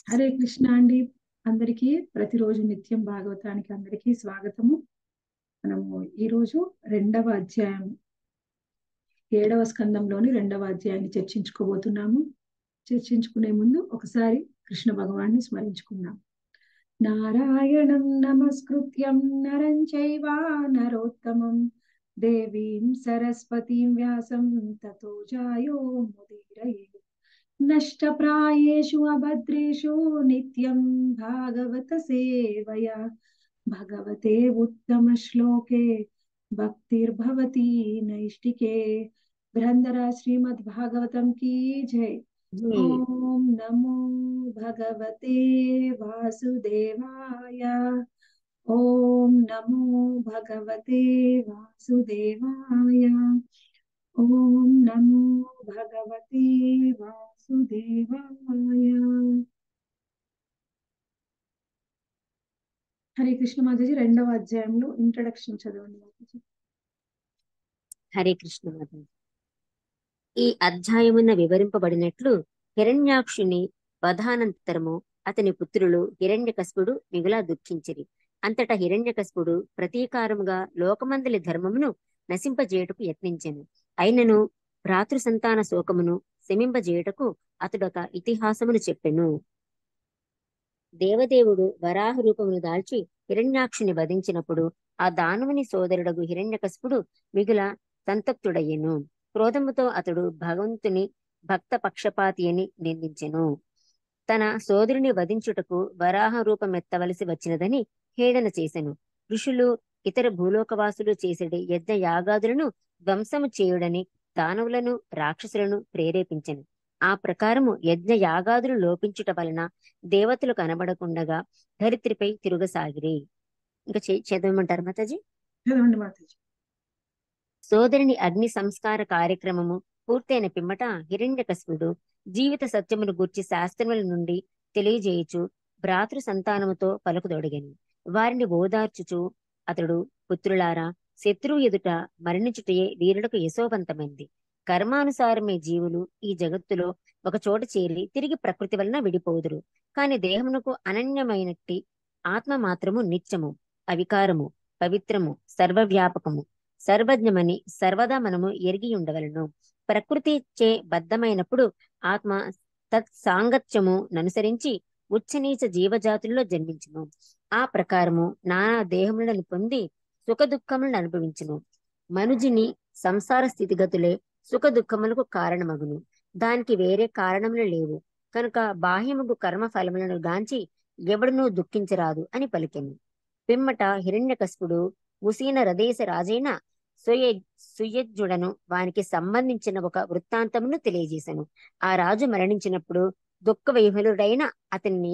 హరే కృష్ణ అండి అందరికీ ప్రతిరోజు నిత్యం భాగవతానికి అందరికీ స్వాగతము మనము ఈరోజు రెండవ అధ్యాయం ఏడవ స్కందంలోని రెండవ అధ్యాయాన్ని చర్చించుకోబోతున్నాము చర్చించుకునే ముందు ఒకసారి కృష్ణ భగవాన్ని స్మరించుకుందాం నారాయణం నమస్కృత్యం నరం చైవ నరోత్తమం దేవీం సరస్వతీం వ్యాసం తతో జాయో ముదీరయే నష్టప్రాయేషు అభద్రేషు నిత్యం భాగవత సేవయా భగవతే ఉత్తమ శ్లోకే భక్తిర్భవతి నైష్టికే గ్రంథరా శ్రీమద్ భాగవతం కీ జై ఓం నమో భగవతే వాసుదేవాయ ఓం నమో భగవతే వాసుదేవాయ ఓం నమో భగవతే వాసుదేవాయ హరే కృష్ణ మాతాజీ రెండవ అధ్యాయంలో ఇంట్రడక్షన్ చదవండి మాతాజీ హరే కృష్ణ మాతాజీ ఈ అధ్యాయమున వివరింపబడినట్లు హిరణ్యాక్షుని వధానంతరము అతని పుత్రులు హిరణ్యకశపుడు మిగులా దుఃఖించిరి అంతటా హిరణ్యకశపుడు ప్రతీకారముగా లోకమందలి ధర్మమును నశింపజేయుటకు యత్నించెను అయినను భ్రాతృ సంతాన శోకమును శమింపజేయుటకు అతడొక ఇతిహాసమును చెప్పెను దేవదేవుడు వరాహ రూపమును దాల్చి హిరణ్యాక్షుని వధించినప్పుడు ఆ దానవుని సోదరుడగు హిరణ్యకశపుడు మిగుల సంతప్తుడయ్యెను క్రోధముతో అతడు భగవంతుని భక్త పక్షపాతి అని నిందించెను తన సోదరుని వధించుటకు వరాహ రూపమెత్తవలసి వచ్చినదని హేళన చేసెను ఋషులు ఇతర భూలోకవాసులు చేసేటి యజ్ఞ యాగాదులను ధ్వంసము చేయుడని దానవులను రాక్షసులను ప్రేరేపించెను ఆ ప్రకారము యజ్ఞ యాగాదులు లోపించుట వలన దేవతలు కనబడకుండగా ధరిత్రిపై తిరుగసాగిరి ఇంకా చే- చదవమంటారు మాతాజీ చదవండి మాతాజీ సోదరుని అగ్ని సంస్కార కార్యక్రమము పూర్తయిన పిమ్మట హిరణ్యకశిపుడు జీవిత సత్యమును గూర్చి శాస్త్రముల నుండి తెలియజేయుచు భ్రాతృ సంతానముతో పలుకుదొడిగను వారిని ఓదార్చుచు అతడు పుత్రులారా శత్రువు ఎదుట మరణించుటయే వీరులకు యశోవంతమైంది కర్మానుసారమే జీవులు ఈ జగత్తులో ఒక చోట చేరి తిరిగి ప్రకృతి వలన విడిపోదురు కాని దేహమునకు అనన్యమైనట్టి ఆత్మ మాత్రము నిత్యము అవికారము పవిత్రము సర్వవ్యాపకము సర్వజ్ఞమని సర్వదా మనము ఎరిగి ఉండవలను ప్రకృతి చే బద్ధమైనప్పుడు ఆత్మ తత్ సాంగత్యము ననుసరించి ఉచ్చనీచ జీవజాతుల్లో జన్మించును ఆ ప్రకారము నానా దేహములను పొంది సుఖ దుఃఖములను అనుభవించును మనుజుని సంసార స్థితిగతులే సుఖ దుఃఖములకు కారణమగును దానికి వేరే కారణములు లేవు కనుక బాహ్యముకు కర్మ ఫలములను గాంచి ఎవడునూ దుఃఖించరాదు అని పలికెను పిమ్మట హిరణ్యకశిపుడు ఉసీన రదేశ రాజైన సుయ సుయజ్జుడను వానికి సంబంధించిన ఒక వృత్తాంతమును తెలియజేశాను ఆ రాజు మరణించినప్పుడు దుఃఖ వైఫలుడైన అతన్ని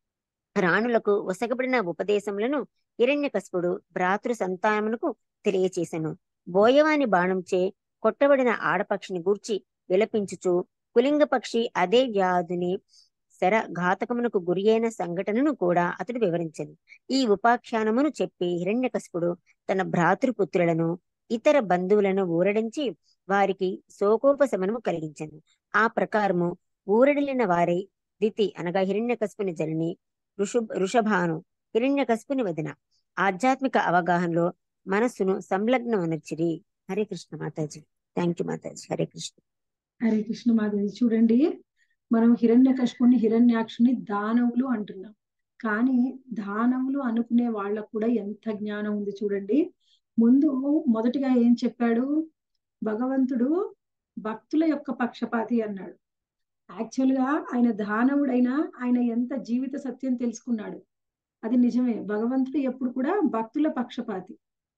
రాణులకు వసగబడిన ఉపదేశములను హిరణ్యకశిపుడు భ్రాతృ సంతానమునకు తెలియచేశాను బోయవాని బాణంచే కొట్టబడిన ఆడపక్షిని గూర్చి విలపించుచు కులింగ పక్షి అదే వ్యాధుని శర ఘాతకమునకు గురి అయిన సంఘటనను కూడా అతడు వివరించను ఈ ఉపాఖ్యానమును చెప్పి హిరణ్యకశిపుడు తన భ్రాతృపుత్రులను ఇతర బంధువులను ఊరడించి వారికి శోకోపశమనము కలిగించను ఆ ప్రకారము ఊరడిలిన వారి దితి అనగా హిరణ్యకశిపుని జనని ఋషు ఋషభాను హిరణ్యకశిపుని వదిన ఆధ్యాత్మిక అవగాహనలో మనస్సును సంలగ్నమనర్చిరి హరే కృష్ణ మాతాజీ థ్యాంక్ యూ మాతాజీ హరే కృష్ణ హరే కృష్ణ మాతాజీ చూడండి మనం హిరణ్యకశిపుని హిరణ్యాక్షుని దానవులు అంటున్నాం కానీ దానవులు అనుకునే వాళ్ళకు కూడా ఎంత జ్ఞానం ఉంది చూడండి ముందు మొదటిగా ఏం చెప్పాడు భగవంతుడు భక్తుల యొక్క పక్షపాతి అన్నాడు యాక్చువల్ గా ఆయన దానవుడైనా ఆయన ఎంత జీవిత సత్యం తెలుసుకున్నాడు అది నిజమే భగవంతుడు ఎప్పుడు కూడా భక్తుల పక్షపాతి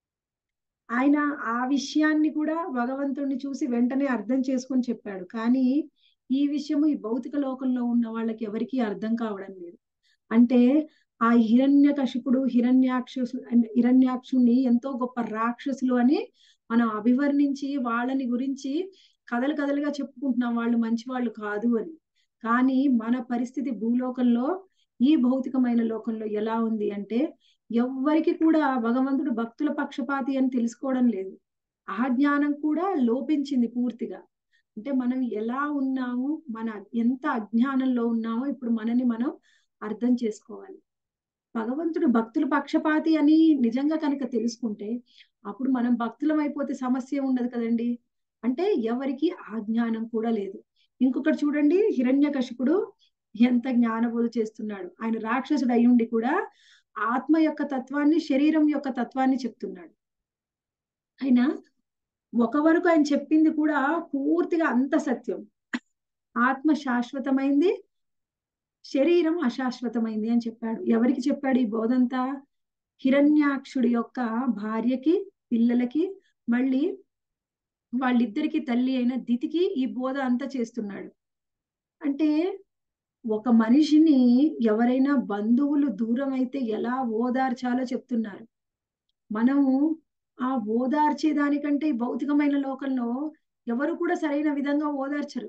ఆయన ఆ విషయాన్ని కూడా భగవంతుడిని చూసి వెంటనే అర్థం చేసుకొని చెప్పాడు కానీ ఈ విషయము ఈ భౌతిక లోకంలో ఉన్న వాళ్ళకి ఎవరికీ అర్థం కావడం లేదు అంటే ఆ హిరణ్య కశిపుడు హిరణ్యాక్షు హిరణ్యాక్షుణ్ణి ఎంతో గొప్ప రాక్షసులు అని మనం అభివర్ణించి వాళ్ళని గురించి కథలు కథలుగా చెప్పుకుంటున్నాం వాళ్ళు మంచి వాళ్ళు కాదు అని కానీ మన పరిస్థితి భూలోకంలో ఈ భౌతికమైన లోకంలో ఎలా ఉంది అంటే ఎవ్వరికి కూడా భగవంతుడు భక్తుల పక్షపాతి అని తెలుసుకోవడం లేదు ఆ జ్ఞానం కూడా లోపించింది పూర్తిగా అంటే మనం ఎలా ఉన్నాము మన ఎంత అజ్ఞానంలో ఉన్నామో ఇప్పుడు మనని మనం అర్థం చేసుకోవాలి భగవంతుడు భక్తుల పక్షపాతి అని నిజంగా కనుక తెలుసుకుంటే అప్పుడు మనం భక్తులం అయిపోతే సమస్య ఉండదు కదండి అంటే ఎవరికి ఆ జ్ఞానం కూడా లేదు ఇంకొకటి చూడండి హిరణ్యకశిపుడు ఎంత జ్ఞానబోధ చేస్తున్నాడు ఆయన రాక్షసుడు అయ్యుండి కూడా ఆత్మ యొక్క తత్వాన్ని శరీరం యొక్క తత్వాన్ని చెప్తున్నాడు ఆయన ఒక వరకు ఆయన చెప్పింది కూడా పూర్తిగా అంత సత్యం ఆత్మ శాశ్వతమైంది శరీరం అశాశ్వతమైంది అని చెప్పాడు ఎవరికి చెప్పాడు ఈ బోధంతా హిరణ్యాక్షుడి యొక్క భార్యకి పిల్లలకి మళ్ళీ వాళ్ళిద్దరికి తల్లి అయిన దితికి ఈ బోధ అంతా చేస్తున్నాడు అంటే ఒక మనిషిని ఎవరైనా బంధువులు దూరం అయితే ఎలా ఓదార్చాలో చెప్తున్నారు మనము ఆ ఓదార్చే దానికంటే ఈ భౌతికమైన లోకంలో ఎవరు కూడా సరైన విధంగా ఓదార్చరు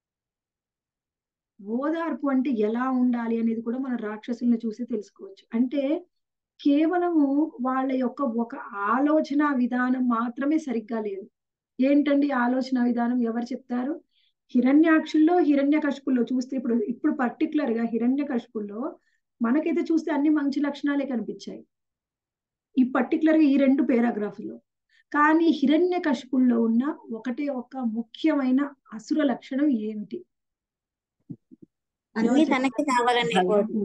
ఓదార్పు అంటే ఎలా ఉండాలి అనేది కూడా మన రాక్షసుల్ని చూసి తెలుసుకోవచ్చు అంటే కేవలము వాళ్ళ యొక్క ఒక ఆలోచన విధానం మాత్రమే సరిగ్గా లేదు ఏంటండి ఆలోచన విధానం ఎవరు చెప్తారు హిరణ్యాక్షుల్లో హిరణ్య కశుపుల్లో చూస్తే ఇప్పుడు ఇప్పుడు పర్టికులర్ గా హిరణ్య కశుపుల్లో మనకైతే చూస్తే అన్ని మంచి లక్షణాలే కనిపించాయి ఈ పర్టికులర్ గా ఈ రెండు పేరాగ్రాఫ్లో కానీ హిరణ్య కశుపుల్లో ఉన్న ఒకటే ఒక ముఖ్యమైన అసుర లక్షణం ఏమిటి అన్ని తనకి కావాలనే కోరిక.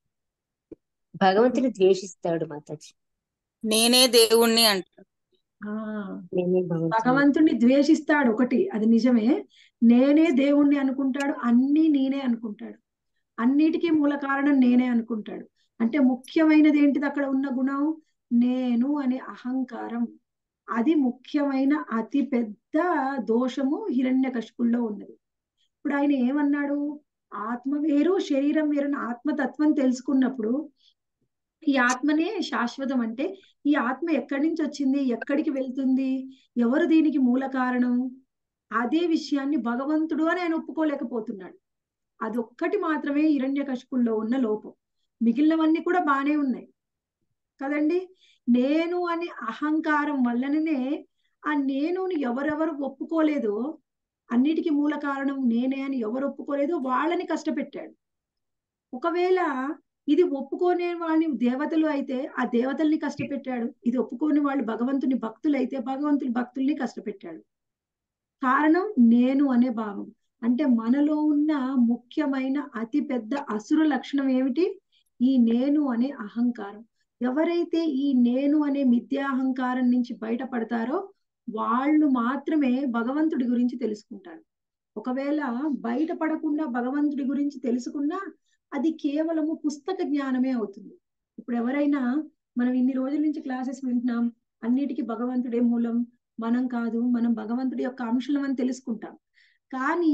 భగవంతుని ద్వేషిస్తాడు మాతాజీ నేనే దేవుణ్ణి అంటాడు ఆ నేనే భగవంతుని భగవంతుణ్ణి ద్వేషిస్తాడు ఒకటి అది నిజమే నేనే దేవుణ్ణి అనుకుంటాడు అన్ని నేనే అనుకుంటాడు అన్నిటికీ మూల కారణం నేనే అనుకుంటాడు అంటే ముఖ్యమైనది ఏంటిది అక్కడ ఉన్న గుణం నేను అనే అహంకారం అది ముఖ్యమైన అతి పెద్ద దోషము హిరణ్యకశిపుల్లో ఉన్నది ఇప్పుడు ఆయన ఏమన్నాడు ఆత్మ వేరు శరీరం వేరు అని ఆత్మతత్వం తెలుసుకున్నప్పుడు ఈ ఆత్మనే శాశ్వతం అంటే ఈ ఆత్మ ఎక్కడి నుంచి వచ్చింది ఎక్కడికి వెళ్తుంది ఎవరు దీనికి మూల కారణం అదే విషయాన్ని భగవంతుడు అని ఆయన ఒప్పుకోలేకపోతున్నాడు అదొక్కటి మాత్రమే హిరణ్యకశిపుల్లో ఉన్న లోపం మిగిలినవన్నీ కూడా బానే ఉన్నాయి కదండి నేను అనే అహంకారం వల్లనే ఆ నేనుని ఎవరెవరు ఒప్పుకోలేదో అన్నిటికీ మూల కారణం నేనే అని ఎవరు ఒప్పుకోలేదో వాళ్ళని కష్టపెట్టాడు ఒకవేళ ఇది ఒప్పుకోనే వాళ్ళని దేవతలు అయితే ఆ దేవతల్ని కష్టపెట్టాడు ఇది ఒప్పుకోని వాళ్ళు భగవంతుని భక్తులు అయితే భగవంతుని భక్తుల్ని కష్టపెట్టాడు కారణం నేను అనే భావం అంటే మనలో ఉన్న ముఖ్యమైన అతి పెద్ద అసుర లక్షణం ఏమిటి ఈ నేను అనే అహంకారం ఎవరైతే ఈ నేను అనే మిథ్యాహంకారం నుంచి బయటపడతారో వాళ్ళు మాత్రమే భగవంతుడి గురించి తెలుసుకుంటారు ఒకవేళ బయటపడకుండా భగవంతుడి గురించి తెలుసుకున్నా అది కేవలము పుస్తక జ్ఞానమే అవుతుంది ఇప్పుడు ఎవరైనా మనం ఇన్ని రోజుల నుంచి క్లాసెస్ వింటున్నాం అన్నిటికీ భగవంతుడే మూలం మనం కాదు మనం భగవంతుడి యొక్క అంశం అని తెలుసుకుంటాం కానీ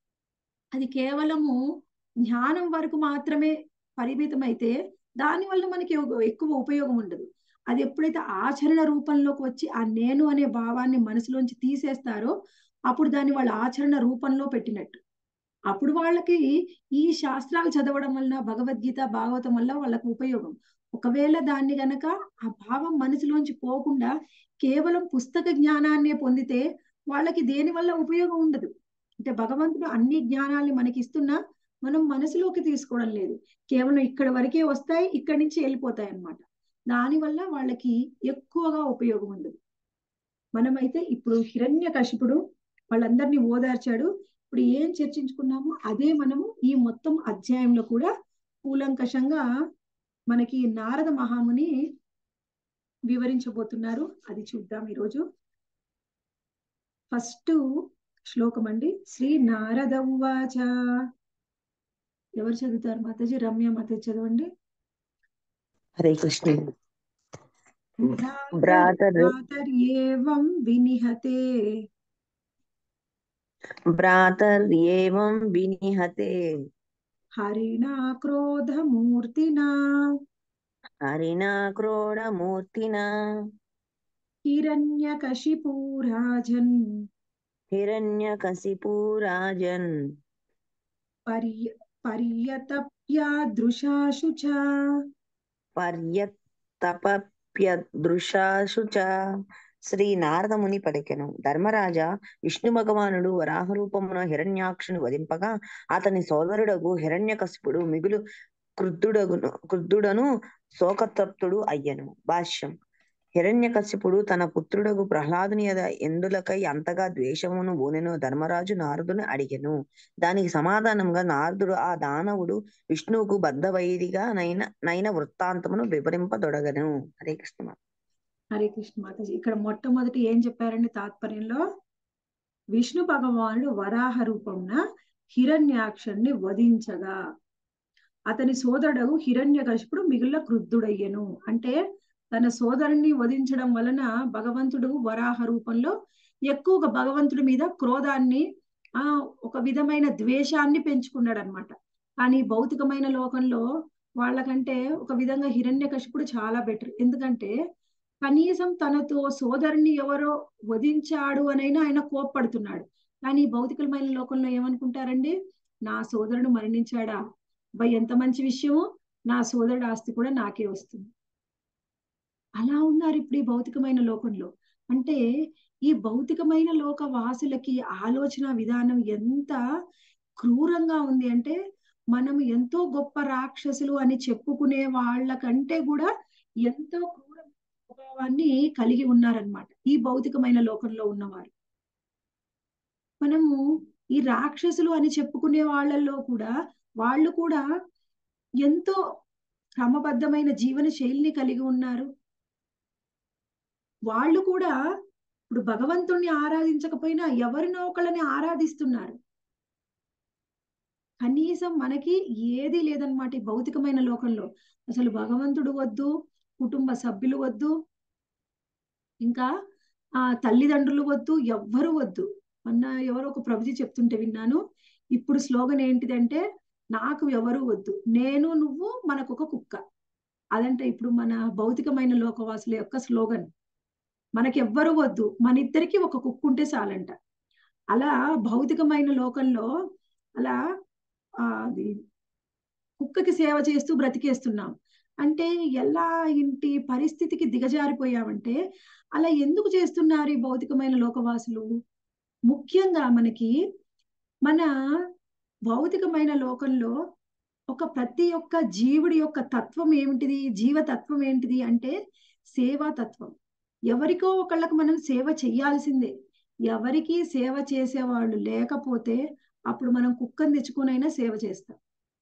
అది కేవలము జ్ఞానం వరకు మాత్రమే పరిమితం అయితే దానివల్ల మనకి ఎక్కువ ఉపయోగం ఉండదు అది ఎప్పుడైతే ఆచరణ రూపంలోకి వచ్చి ఆ నేను అనే భావాన్ని మనసులోంచి తీసేస్తారో అప్పుడు దాన్ని వాళ్ళ ఆచరణ రూపంలో పెట్టినట్టు అప్పుడు వాళ్ళకి ఈ శాస్త్రాలు చదవడం వల్ల భగవద్గీత భాగవతం వల్ల వాళ్ళకి ఉపయోగం ఒకవేళ దాన్ని గనక ఆ భావం మనసులోంచి పోకుండా కేవలం పుస్తక జ్ఞానాన్నే పొందితే వాళ్ళకి దేని వల్ల ఉపయోగం ఉండదు అంటే భగవంతుడు అన్ని జ్ఞానాల్ని మనకి ఇస్తున్నా మనం మనసులోకి తీసుకోవడం లేదు కేవలం ఇక్కడ వరకే వస్తాయి ఇక్కడి నుంచి వెళ్ళిపోతాయి అన్నమాట దానివల్ల వాళ్ళకి ఎక్కువగా ఉపయోగం ఉండదు మనమైతే ఇప్పుడు హిరణ్య కశిపుడు వాళ్ళందరినీ ఓదార్చాడు ఇప్పుడు ఏం చర్చించుకున్నామో అదే మనము ఈ మొత్తం అధ్యాయంలో కూడా కూలంకషంగా మనకి నారద మహాముని వివరించబోతున్నారు అది చూద్దాం ఈరోజు ఫస్ట్ శ్లోకం అండి శ్రీ నారద ఉవాచ ఎవరు చదువుతారు మాతాజీ రమ్య మాతాజీ చదవండి హరే కృష్ణ భ్రాతర్- భ్రాతర్ భ్రాతర్యేవం వినిహతే భ్రాతర్యేవం వినిహతే హరిణా క్రోధమూర్తినా హరిణా క్రోడమూర్తినా హిరణ్యకశిపూరాజన్ హిరణ్యకశిపు రాజన్ పర్య పర్యతప్యాదృశాశు చ పర్యతపప్యదృశాశు చ శ్రీ నారద ముని పలికెను ధర్మరాజా విష్ణు భగవానుడు వరాహ రూపమున హిరణ్యాక్షుని వధింపగా అతని సోదరుడగు హిరణ్యకశిపుడు మిగులు క్రుద్ధుడగును క్రుద్ధుడను శోకతప్తుడు అయ్యను భాష్యం హిరణ్యకశిపుడు తన పుత్రుడగు ప్రహ్లాదుని ఎద ఎందులకై అంతగా ద్వేషమును బోనెను ధర్మరాజు నారదుని అడిగెను దానికి సమాధానంగా నారదుడు ఆ దానవుడు విష్ణువుకు బద్ధవైరిగా నైన నైన వృత్తాంతమును వివరింపదొడగను హరే కృష్ణ హరే కృష్ణ మాతాజీ ఇక్కడ మొట్టమొదటి ఏం చెప్పారండి తాత్పర్యంలో విష్ణు భగవానుడు వరాహ రూపంన హిరణ్యాక్షుణ్ణి వధించగా అతని సోదరుడు హిరణ్యకశిపుడు మిగిలిన క్రుద్ధుడయ్యను అంటే తన సోదరుణ్ణి వధించడం వలన భగవంతుడు వరాహ రూపంలో ఎక్కువగా భగవంతుడి మీద క్రోధాన్ని ఆ ఒక విధమైన ద్వేషాన్ని పెంచుకున్నాడు అనమాట కానీ భౌతికమైన లోకంలో వాళ్ళకంటే ఒక విధంగా హిరణ్యకశిపుడు చాలా బెటర్ ఎందుకంటే కనీసం తనతో సోదరుని ఎవరో వధించాడు అనైనా ఆయన కోప్పడుతున్నాడు కానీ భౌతికమైన లోకంలో ఏమనుకుంటారండి నా సోదరుడు మరణించాడా బై ఎంత మంచి విషయము నా సోదరుడు ఆస్తి కూడా నాకే వస్తుంది అలా ఉన్నారు ఇప్పుడు ఈ భౌతికమైన లోకంలో అంటే ఈ భౌతికమైన లోక వాసులకి ఆలోచన విధానం ఎంత క్రూరంగా ఉంది అంటే మనం ఎంతో గొప్ప రాక్షసులు అని చెప్పుకునే వాళ్ళకంటే కూడా ఎంతో క్రూర స్వభావాన్ని కలిగి ఉన్నారనమాట ఈ భౌతికమైన లోకంలో ఉన్నవారు మనము ఈ రాక్షసులు అని చెప్పుకునే వాళ్ళల్లో కూడా వాళ్ళు కూడా ఎంతో క్రమబద్ధమైన జీవన శైలిని కలిగి ఉన్నారు వాళ్ళు కూడా ఇప్పుడు భగవంతుణ్ణి ఆరాధించకపోయినా ఎవరినో ఒకళ్ళని ఆరాధిస్తున్నారు కనీసం మనకి ఏది లేదనమాట ఈ భౌతికమైన లోకంలో అసలు భగవంతుడు వద్దు కుటుంబ సభ్యులు వద్దు ఇంకా ఆ తల్లిదండ్రులు వద్దు ఎవ్వరు వద్దు మొన్న ఎవరో ఒక ప్రభుజీ చెప్తుంటే విన్నాను ఇప్పుడు స్లోగన్ ఏంటిదంటే నాకు ఎవరు వద్దు నేను నువ్వు మనకు ఒక కుక్క అదంటే ఇప్పుడు మన భౌతికమైన లోకవాసుల యొక్క స్లోగన్ మనకెవ్వరు వద్దు మన ఇద్దరికి ఒక కుక్క ఉంటే చాలంట అలా భౌతికమైన లోకంలో అలా ఆ, అది కుక్కకి సేవ చేస్తూ బ్రతికేస్తున్నాం అంటే ఎలా ఇంటి పరిస్థితికి దిగజారిపోయామంటే అలా ఎందుకు చేస్తున్నారు ఈ భౌతికమైన లోకవాసులు ముఖ్యంగా మనకి మన భౌతికమైన లోకంలో ఒక ప్రతి ఒక్క జీవుడి యొక్క తత్వం ఏమిటిది జీవతత్వం ఏంటిది అంటే సేవా తత్వం ఎవరికో ఒకళ్ళకి మనం సేవ చెయ్యాల్సిందే ఎవరికి సేవ చేసేవాళ్ళు లేకపోతే అప్పుడు మనం కుక్కను తెచ్చుకునైనా సేవ చేస్తాం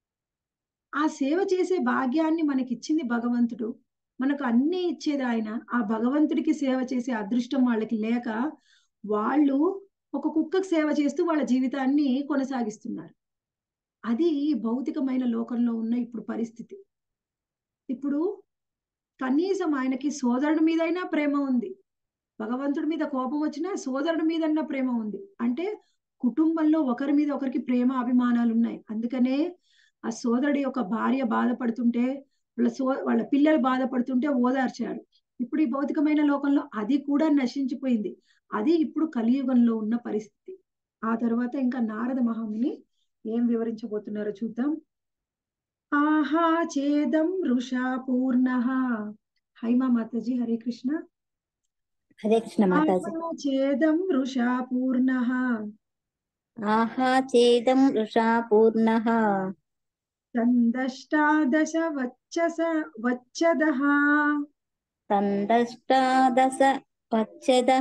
ఆ సేవ చేసే భాగ్యాన్ని మనకి ఇచ్చింది భగవంతుడు మనకు అన్ని ఇచ్చేది ఆయన ఆ భగవంతుడికి సేవ చేసే అదృష్టం వాళ్ళకి లేక వాళ్ళు ఒక కుక్కకు సేవ చేస్తూ వాళ్ళ జీవితాన్ని కొనసాగిస్తున్నారు అది ఈ భౌతికమైన లోకంలో ఉన్న ఇప్పుడు పరిస్థితి ఇప్పుడు కనీసం ఆయనకి సోదరుడి మీదైనా ప్రేమ ఉంది భగవంతుడి మీద కోపం వచ్చినా సోదరుడి మీదన్నా ప్రేమ ఉంది అంటే కుటుంబంలో ఒకరి మీద ఒకరికి ప్రేమ అభిమానాలు ఉన్నాయి అందుకనే ఆ సోదరుడి యొక్క భార్య బాధపడుతుంటే వాళ్ళ సో వాళ్ళ పిల్లలు బాధపడుతుంటే ఓదార్చాడు ఇప్పుడు ఈ భౌతికమైన లోకంలో అది కూడా నశించిపోయింది అది ఇప్పుడు కలియుగంలో ఉన్న పరిస్థితి ఆ తర్వాత ఇంకా నారద మహాముని ఏం వివరించబోతున్నారో చూద్దాం ఆహా చేదం వృషా పూర్ణ హైమా మాతాజీ హరే కృష్ణ హరే కృష్ణ మాతాజీ ఆహా చేదం వృషా పూర్ణ ఆహా చేదం వృషా పూర్ణ సందష్టాదశ వచ్చస వచ్చదః సందష్టాదశ వచ్చద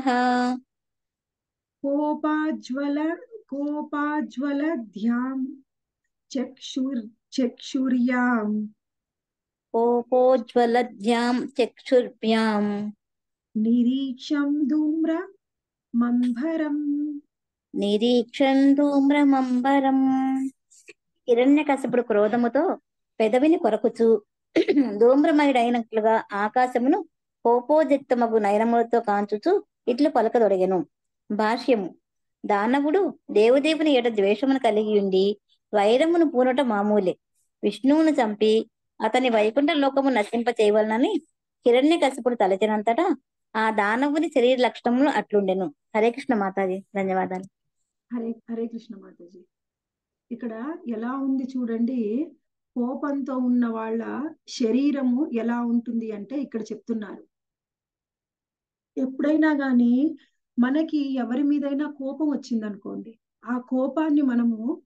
కోపాజ్వల కోపాజ్వల ధ్యాం చక్షుర్ చక్షుర్యాం కోపోజ్వలధ్యాం చక్షుర్భ్యాం నిరీక్షం ధూమ్ర మంభరం నిరీక్షం ధూమ్రమంబరం హిరణ్యకశపుడు క్రోధముతో పెదవిని కొరకుచు ధూమ్రమయుడైనట్లుగా ఆకాశమును కోపోజిత్తమగు నయనములతో కాంచుచు ఇట్లు పలకదొడిగెను భాష్యము దానవుడు దేవదేవుని ఎడ ద్వేషమును కలిగి ఉండి వైరమును పూనుట మామూలే విష్ణువును చంపి అతని వైకుంఠ లోకము నశింప చేయవలనని హిరణ్యకశిపుడు తలచినంతటా ఆ దానవుని శరీర లక్షణములు అట్లుండెను హరే కృష్ణ మాతాజీ ధన్యవాదాలు హరే హరే కృష్ణ మాతాజీ ఇక్కడ ఎలా ఉంది చూడండి కోపంతో ఉన్న వాళ్ళ శరీరము ఎలా ఉంటుంది అంటే ఇక్కడ చెప్తున్నారు ఎప్పుడైనా గాని మనకి ఎవరి మీదైనా కోపం వచ్చిందనుకోండి ఆ కోపాన్ని మనము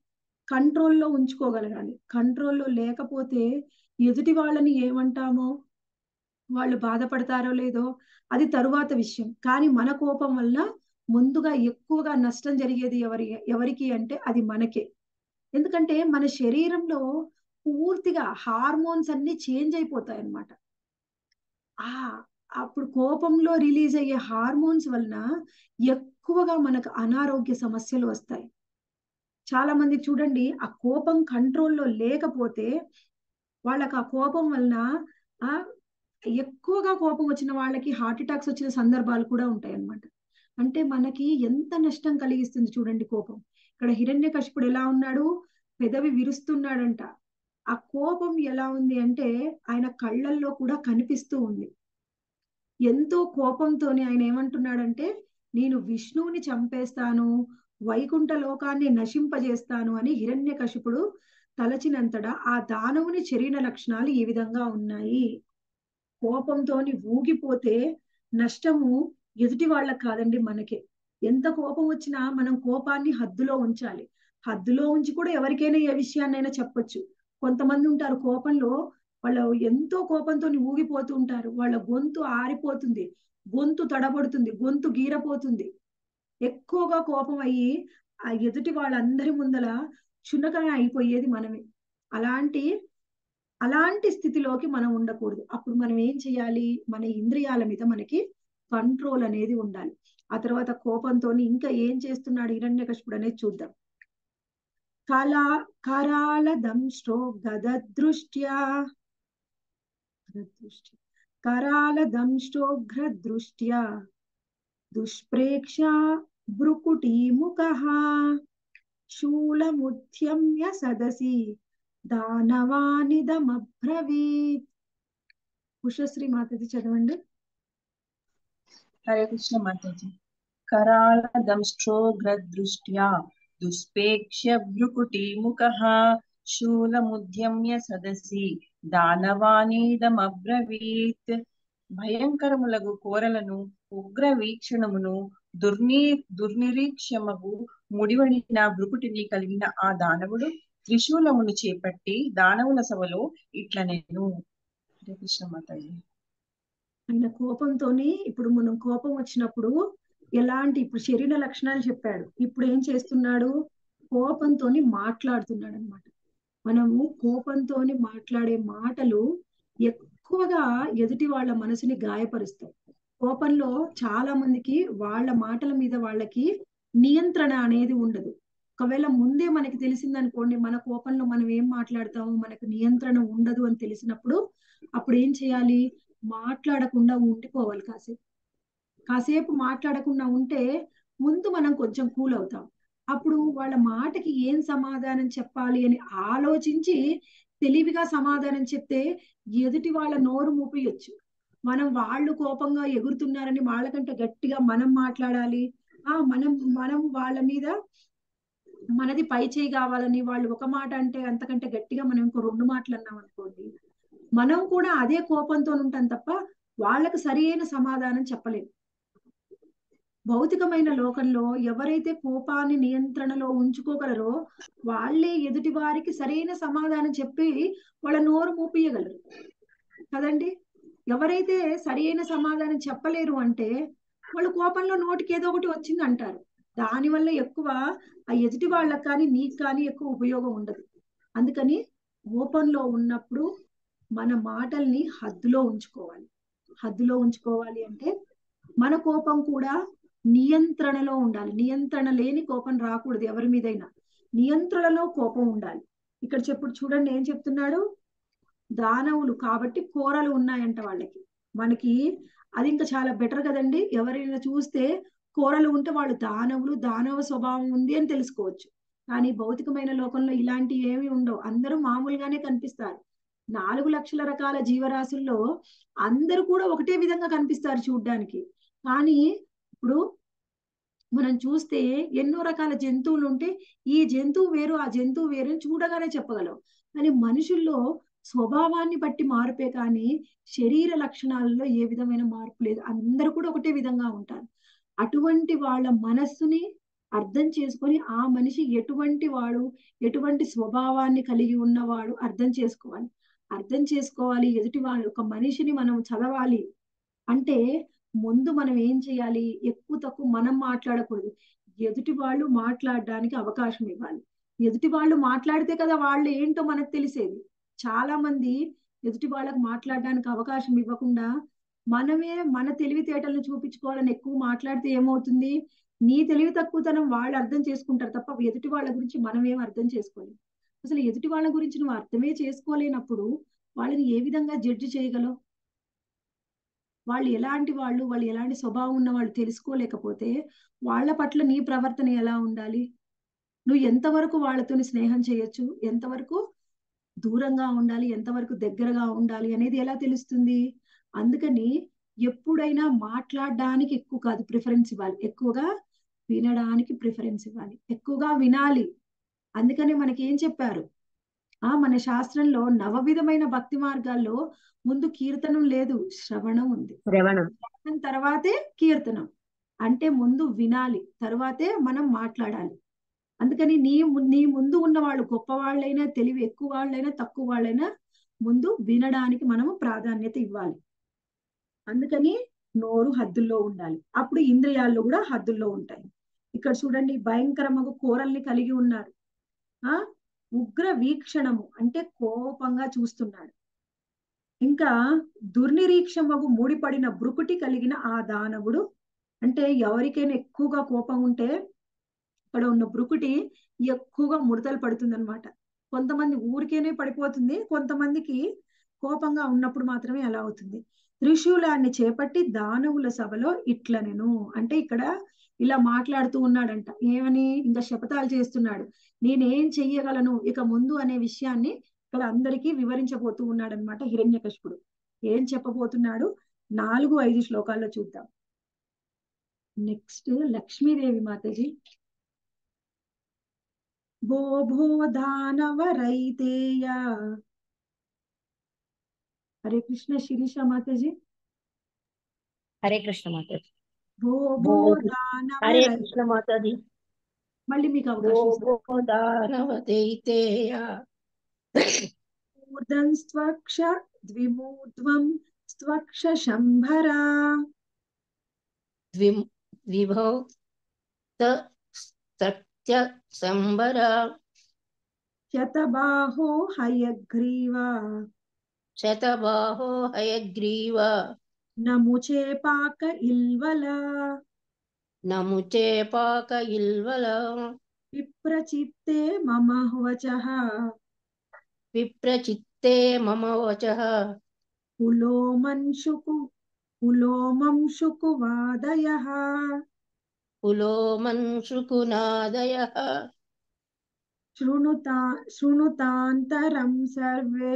కంట్రోల్లో ఉంచుకోగలగాలి కంట్రోల్లో లేకపోతే ఎదుటి వాళ్ళని ఏమంటామో వాళ్ళు బాధపడతారో లేదో అది తరువాత విషయం కానీ మన కోపం వల్ల ముందుగా ఎక్కువగా నష్టం జరిగేది ఎవరి ఎవరికి అంటే అది మనకే ఎందుకంటే మన శరీరంలో పూర్తిగా హార్మోన్స్ అన్ని చేంజ్ అయిపోతాయి అన్నమాట ఆ అప్పుడు కోపంలో రిలీజ్ అయ్యే హార్మోన్స్ వలన ఎక్కువగా మనకు అనారోగ్య సమస్యలు వస్తాయి చాలా మంది చూడండి ఆ కోపం కంట్రోల్లో లేకపోతే వాళ్ళకి ఆ కోపం వలన ఆ ఎక్కువగా కోపం వచ్చిన వాళ్ళకి హార్ట్ అటాక్స్ వచ్చిన సందర్భాలు కూడా ఉంటాయి అన్నమాట అంటే మనకి ఎంత నష్టం కలిగిస్తుంది చూడండి కోపం ఇక్కడ హిరణ్య కశిపుడు ఎలా ఉన్నాడు పెదవి విరుస్తున్నాడంట ఆ కోపం ఎలా ఉంది అంటే ఆయన కళ్ళల్లో కూడా కనిపిస్తూ ఉంది ఎంతో కోపంతోని ఆయన ఏమంటున్నాడంటే నేను విష్ణువుని చంపేస్తాను వైకుంఠ లోకాన్ని నశింపజేస్తాను అని హిరణ్య కశిపుడు తలచినంతటా ఆ దానవుని చరిన లక్షణాలు ఈ విధంగా ఉన్నాయి కోపంతోని ఊగిపోతే నష్టము ఎదుటి వాళ్ళకి కాదండి మనకే ఎంత కోపం వచ్చినా మనం కోపాన్ని హద్దులో ఉంచాలి హద్దులో ఉంచి కూడా ఎవరికైనా ఏ విషయాన్నైనా చెప్పొచ్చు కొంతమంది ఉంటారు కోపంలో వాళ్ళు ఎంతో కోపంతో ఊగిపోతూ ఉంటారు వాళ్ళ గొంతు ఆరిపోతుంది గొంతు తడబడుతుంది గొంతు గీరపోతుంది ఎక్కువగా కోపం అయ్యి ఆ ఎదుటి వాళ్ళందరి ముందల చున్నకన అయిపోయేది మనమే అలాంటి అలాంటి స్థితిలోకి మనం ఉండకూడదు అప్పుడు మనం ఏం చేయాలి మన ఇంద్రియాల మీద మనకి కంట్రోల్ అనేది ఉండాలి ఆ తర్వాత కోపంతో ఇంకా ఏం చేస్తున్నాడు హిరణ్యకశిపుడు అనేది చూద్దాం కళా కరాల దంష్టో గదదృష్ట్యా గదదృష్ట్యా కరాల దంష్టోఘ్ర దృష్ట్యా దుష్ప్రేక్ష భ్రుకుటీ ముఖ శూలముద్యమ్య సదసి దానవానిదమబ్రవీత్ ఉషశ్రీ మాతది చదవండి హరే కృష్ణ మాతాజీ కరాళ దంష్ట్రోగ్రదృష్ట్యా దుష్పేక్ష్య భ్రుకుటీముఖః శూలముద్యమ్య సదసి దానవానీదమబ్రవీత్ భయంకరములగు కోరలను ఉగ్ర వీక్షణమును దుర్ని దుర్నిరీక్షమగు ముడివడిన భృకుటిని కలిగిన ఆ దానవుడు త్రిశూలమును చేపట్టి దానవుల సభలో ఇట్ల నేను హరే కృష్ణ మాతాజీ ఆయన కోపంతోని ఇప్పుడు మనం కోపం వచ్చినప్పుడు ఎలాంటి ఇప్పుడు శరీర లక్షణాలు చెప్పాడు ఇప్పుడు ఏం చేస్తున్నాడు కోపంతోని మాట్లాడుతున్నాడు అనమాట మనము కోపంతోని మాట్లాడే మాటలు ఎక్కువగా ఎదుటి వాళ్ళ మనసుని గాయపరుస్తాయి కోపంలో చాలా మందికి వాళ్ళ మాటల మీద వాళ్ళకి నియంత్రణ అనేది ఉండదు ఒకవేళ ముందే మనకి తెలిసిందనుకోండి మన కోపంలో మనం ఏం మాట్లాడతాము మనకు నియంత్రణ ఉండదు అని తెలిసినప్పుడు అప్పుడు ఏం చేయాలి మాట్లాడకుండా ఉండిపోవాలి కాసేపు కాసేపు మాట్లాడకుండా ఉంటే ముందు మనం కొంచెం కూల్ అవుతాం అప్పుడు వాళ్ళ మాటకి ఏం సమాధానం చెప్పాలి అని ఆలోచించి తెలివిగా సమాధానం చెప్తే ఎదుటి వాళ్ళ నోరు మూపియొచ్చు మనం వాళ్ళు కోపంగా ఎగురుతున్నారని వాళ్ళకంటే గట్టిగా మనం మాట్లాడాలి ఆ మనం మనం వాళ్ళ మీద మనది పై చేయి కావాలని వాళ్ళు ఒక మాట అంటే అంతకంటే గట్టిగా మనం ఇంకో రెండు మాటలు అన్నాం అనుకోండి మనం కూడా అదే కోపంతో ఉంటాం తప్ప వాళ్ళకు సరి అయిన సమాధానం చెప్పలేము భౌతికమైన లోకంలో ఎవరైతే కోపాన్ని నియంత్రణలో ఉంచుకోగలరో వాళ్ళే ఎదుటి వారికి సరైన సమాధానం చెప్పి వాళ్ళ నోరు మూపియగలరు కదండి ఎవరైతే సరైన సమాధానం చెప్పలేరు అంటే వాళ్ళు కోపంలో నోటికి ఏదో ఒకటి వచ్చింది అంటారు దానివల్ల ఎక్కువ ఆ ఎదుటి వాళ్ళకి కానీ నీకు కానీ ఎక్కువ ఉపయోగం ఉండదు అందుకని కోపంలో ఉన్నప్పుడు మన మాటల్ని హద్దులో ఉంచుకోవాలి హద్దులో ఉంచుకోవాలి అంటే మన కోపం కూడా నియంత్రణలో ఉండాలి నియంత్రణ లేని కోపం రాకూడదు ఎవరి మీదైనా నియంత్రణలో కోపం ఉండాలి ఇక్కడ చెప్పుడు చూడండి ఏం చెప్తున్నాడు దానవులు కాబట్టి కూరలు ఉన్నాయంట వాళ్ళకి మనకి అది ఇంకా చాలా బెటర్ కదండి ఎవరైనా చూస్తే కూరలు ఉంటే వాళ్ళు దానవులు దానవ స్వభావం ఉంది అని తెలుసుకోవచ్చు కానీ భౌతికమైన లోకంలో ఇలాంటి ఏమి ఉండవు అందరూ మామూలుగానే కనిపిస్తారు నాలుగు లక్షల రకాల జీవరాశుల్లో అందరూ కూడా ఒకటే విధంగా కనిపిస్తారు చూడ్డానికి కానీ ఇప్పుడు మనం చూస్తే ఎన్నో రకాల జంతువులు ఉంటే ఈ జంతువు వేరు ఆ జంతువు వేరు అని చూడగానే చెప్పగలం కానీ మనుషుల్లో స్వభావాన్ని బట్టి మార్పే కానీ శరీర లక్షణాలలో ఏ విధమైన మార్పు లేదు అందరూ కూడా ఒకటే విధంగా ఉంటారు అటువంటి వాళ్ళ మనస్సుని అర్థం చేసుకొని ఆ మనిషి ఎటువంటి వాడు ఎటువంటి స్వభావాన్ని కలిగి ఉన్నవాడు అర్థం చేసుకోవాలి అర్థం చేసుకోవాలి ఎదుటి వాడు ఒక మనిషిని మనం చదవాలి అంటే ముందు మనం ఏం చేయాలి ఎక్కువ తక్కువ మనం మాట్లాడకూడదు ఎదుటి వాళ్ళు మాట్లాడడానికి అవకాశం ఇవ్వాలి ఎదుటి వాళ్ళు మాట్లాడితే కదా వాళ్ళు ఏంటో మనకు తెలిసేది చాలా మంది ఎదుటి వాళ్ళకు మాట్లాడడానికి అవకాశం ఇవ్వకుండా మనమే మన తెలివితేటలను చూపించుకోవాలని ఎక్కువ మాట్లాడితే ఏమవుతుంది నీ తెలివి తక్కువతనం వాళ్ళు అర్థం చేసుకుంటారు తప్ప ఎదుటి వాళ్ళ గురించి మనం ఏం అర్థం చేసుకోలేం అసలు ఎదుటి వాళ్ళ గురించి నువ్వు అర్థమే చేసుకోలేనప్పుడు వాళ్ళని ఏ విధంగా జడ్జి చేయగలవు వాళ్ళు ఎలాంటి వాళ్ళు వాళ్ళు ఎలాంటి స్వభావం ఉన్న వాళ్ళు తెలుసుకోలేకపోతే వాళ్ళ పట్ల నీ ప్రవర్తన ఎలా ఉండాలి నువ్వు ఎంతవరకు వాళ్ళతోని స్నేహం చేయొచ్చు ఎంతవరకు దూరంగా ఉండాలి ఎంతవరకు దగ్గరగా ఉండాలి అనేది ఎలా తెలుస్తుంది అందుకని ఎప్పుడైనా మాట్లాడడానికి ఎక్కువ కాదు ప్రిఫరెన్స్ ఇవ్వాలి ఎక్కువగా వినడానికి ప్రిఫరెన్స్ ఇవ్వాలి ఎక్కువగా వినాలి అందుకని మనకి ఏం చెప్పారు ఆ మన శాస్త్రంలో నవవిధమైన భక్తి మార్గాల్లో ముందు కీర్తనం లేదు శ్రవణం ఉంది శ్రవణం శ్రవణం తర్వాతే కీర్తనం అంటే ముందు వినాలి తర్వాతే మనం మాట్లాడాలి అందుకని నీ ము- నీ ముందు ఉన్న వాళ్ళు గొప్ప వాళ్ళైనా తెలివి ఎక్కువ వాళ్ళైనా తక్కువ వాళ్ళైనా ముందు వినడానికి మనము ప్రాధాన్యత ఇవ్వాలి అందుకని నోరు హద్దుల్లో ఉండాలి అప్పుడు ఇంద్రియాల్లో కూడా హద్దుల్లో ఉంటాయి ఇక్కడ చూడండి భయంకరమగు కోరల్ని కలిగి ఉన్నారు ఆ ఉగ్ర వీక్షణము అంటే కోపంగా చూస్తున్నాడు ఇంకా దుర్నిరీక్షమగు మూడిపడిన బ్రుకుటి కలిగిన ఆ దానవుడు అంటే ఎవరికైనా ఎక్కువగా కోపం ఉంటే అక్కడ ఉన్న బ్రుకుటి ఎక్కువగా ముడతలు పడుతుంది అనమాట కొంతమంది ఊరికేనే పడిపోతుంది కొంతమందికి కోపంగా ఉన్నప్పుడు మాత్రమే అలా అవుతుంది త్రిశూలాన్ని చేపట్టి దానవుల సభలో ఇట్లనెను అంటే ఇక్కడ ఇలా మాట్లాడుతూ ఉన్నాడంట ఏమని ఇంకా శపథాలు చేస్తున్నాడు నేనేం చెయ్యగలను ఇక ముందు అనే విషయాన్ని ఇక్కడ అందరికీ వివరించబోతూ ఉన్నాడు అనమాట హిరణ్యకశిపుడు ఏం చెప్పబోతున్నాడు నాలుగు ఐదు శ్లోకాల్లో చూద్దాం నెక్స్ట్ లక్ష్మీదేవి మాతాజీ భో భో దానవ రైతేయ హరే కృష్ణ శిరీష మాతాజీ హరే కృష్ణ మాతాజీ భో భో భో దానవ హరే రై- కృష్ణ మాతాజీ మళ్ళీ మీకు అవకాశం ఇస్తాను భో దానవదైతేయ ఊర్ధం స్త్వక్ష ద్విమూర్ధ్వం స్త్వక్ష శంభరా ద్విం ద్విభౌ త సత్య సంబర శతబాహో హయగ్రీవ శతబాహో హయగ్రీవ నముచే పాక ఇల్వల నముచే పాక ఇల్వల విప్రచిత్తే మమ వచః విప్రచిత్తే మమ వచః పులోమన్షుకు పులోమంశుకు వాదయః పులోమన్షుకునాదయ శృణుతా శృణుతాంతరం సర్వే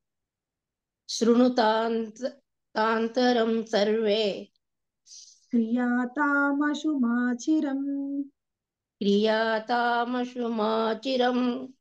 శృణుతాంత తాంతరం సర్వే క్రియాతామశుమాచిరం క్రియాతామశుమాచిరం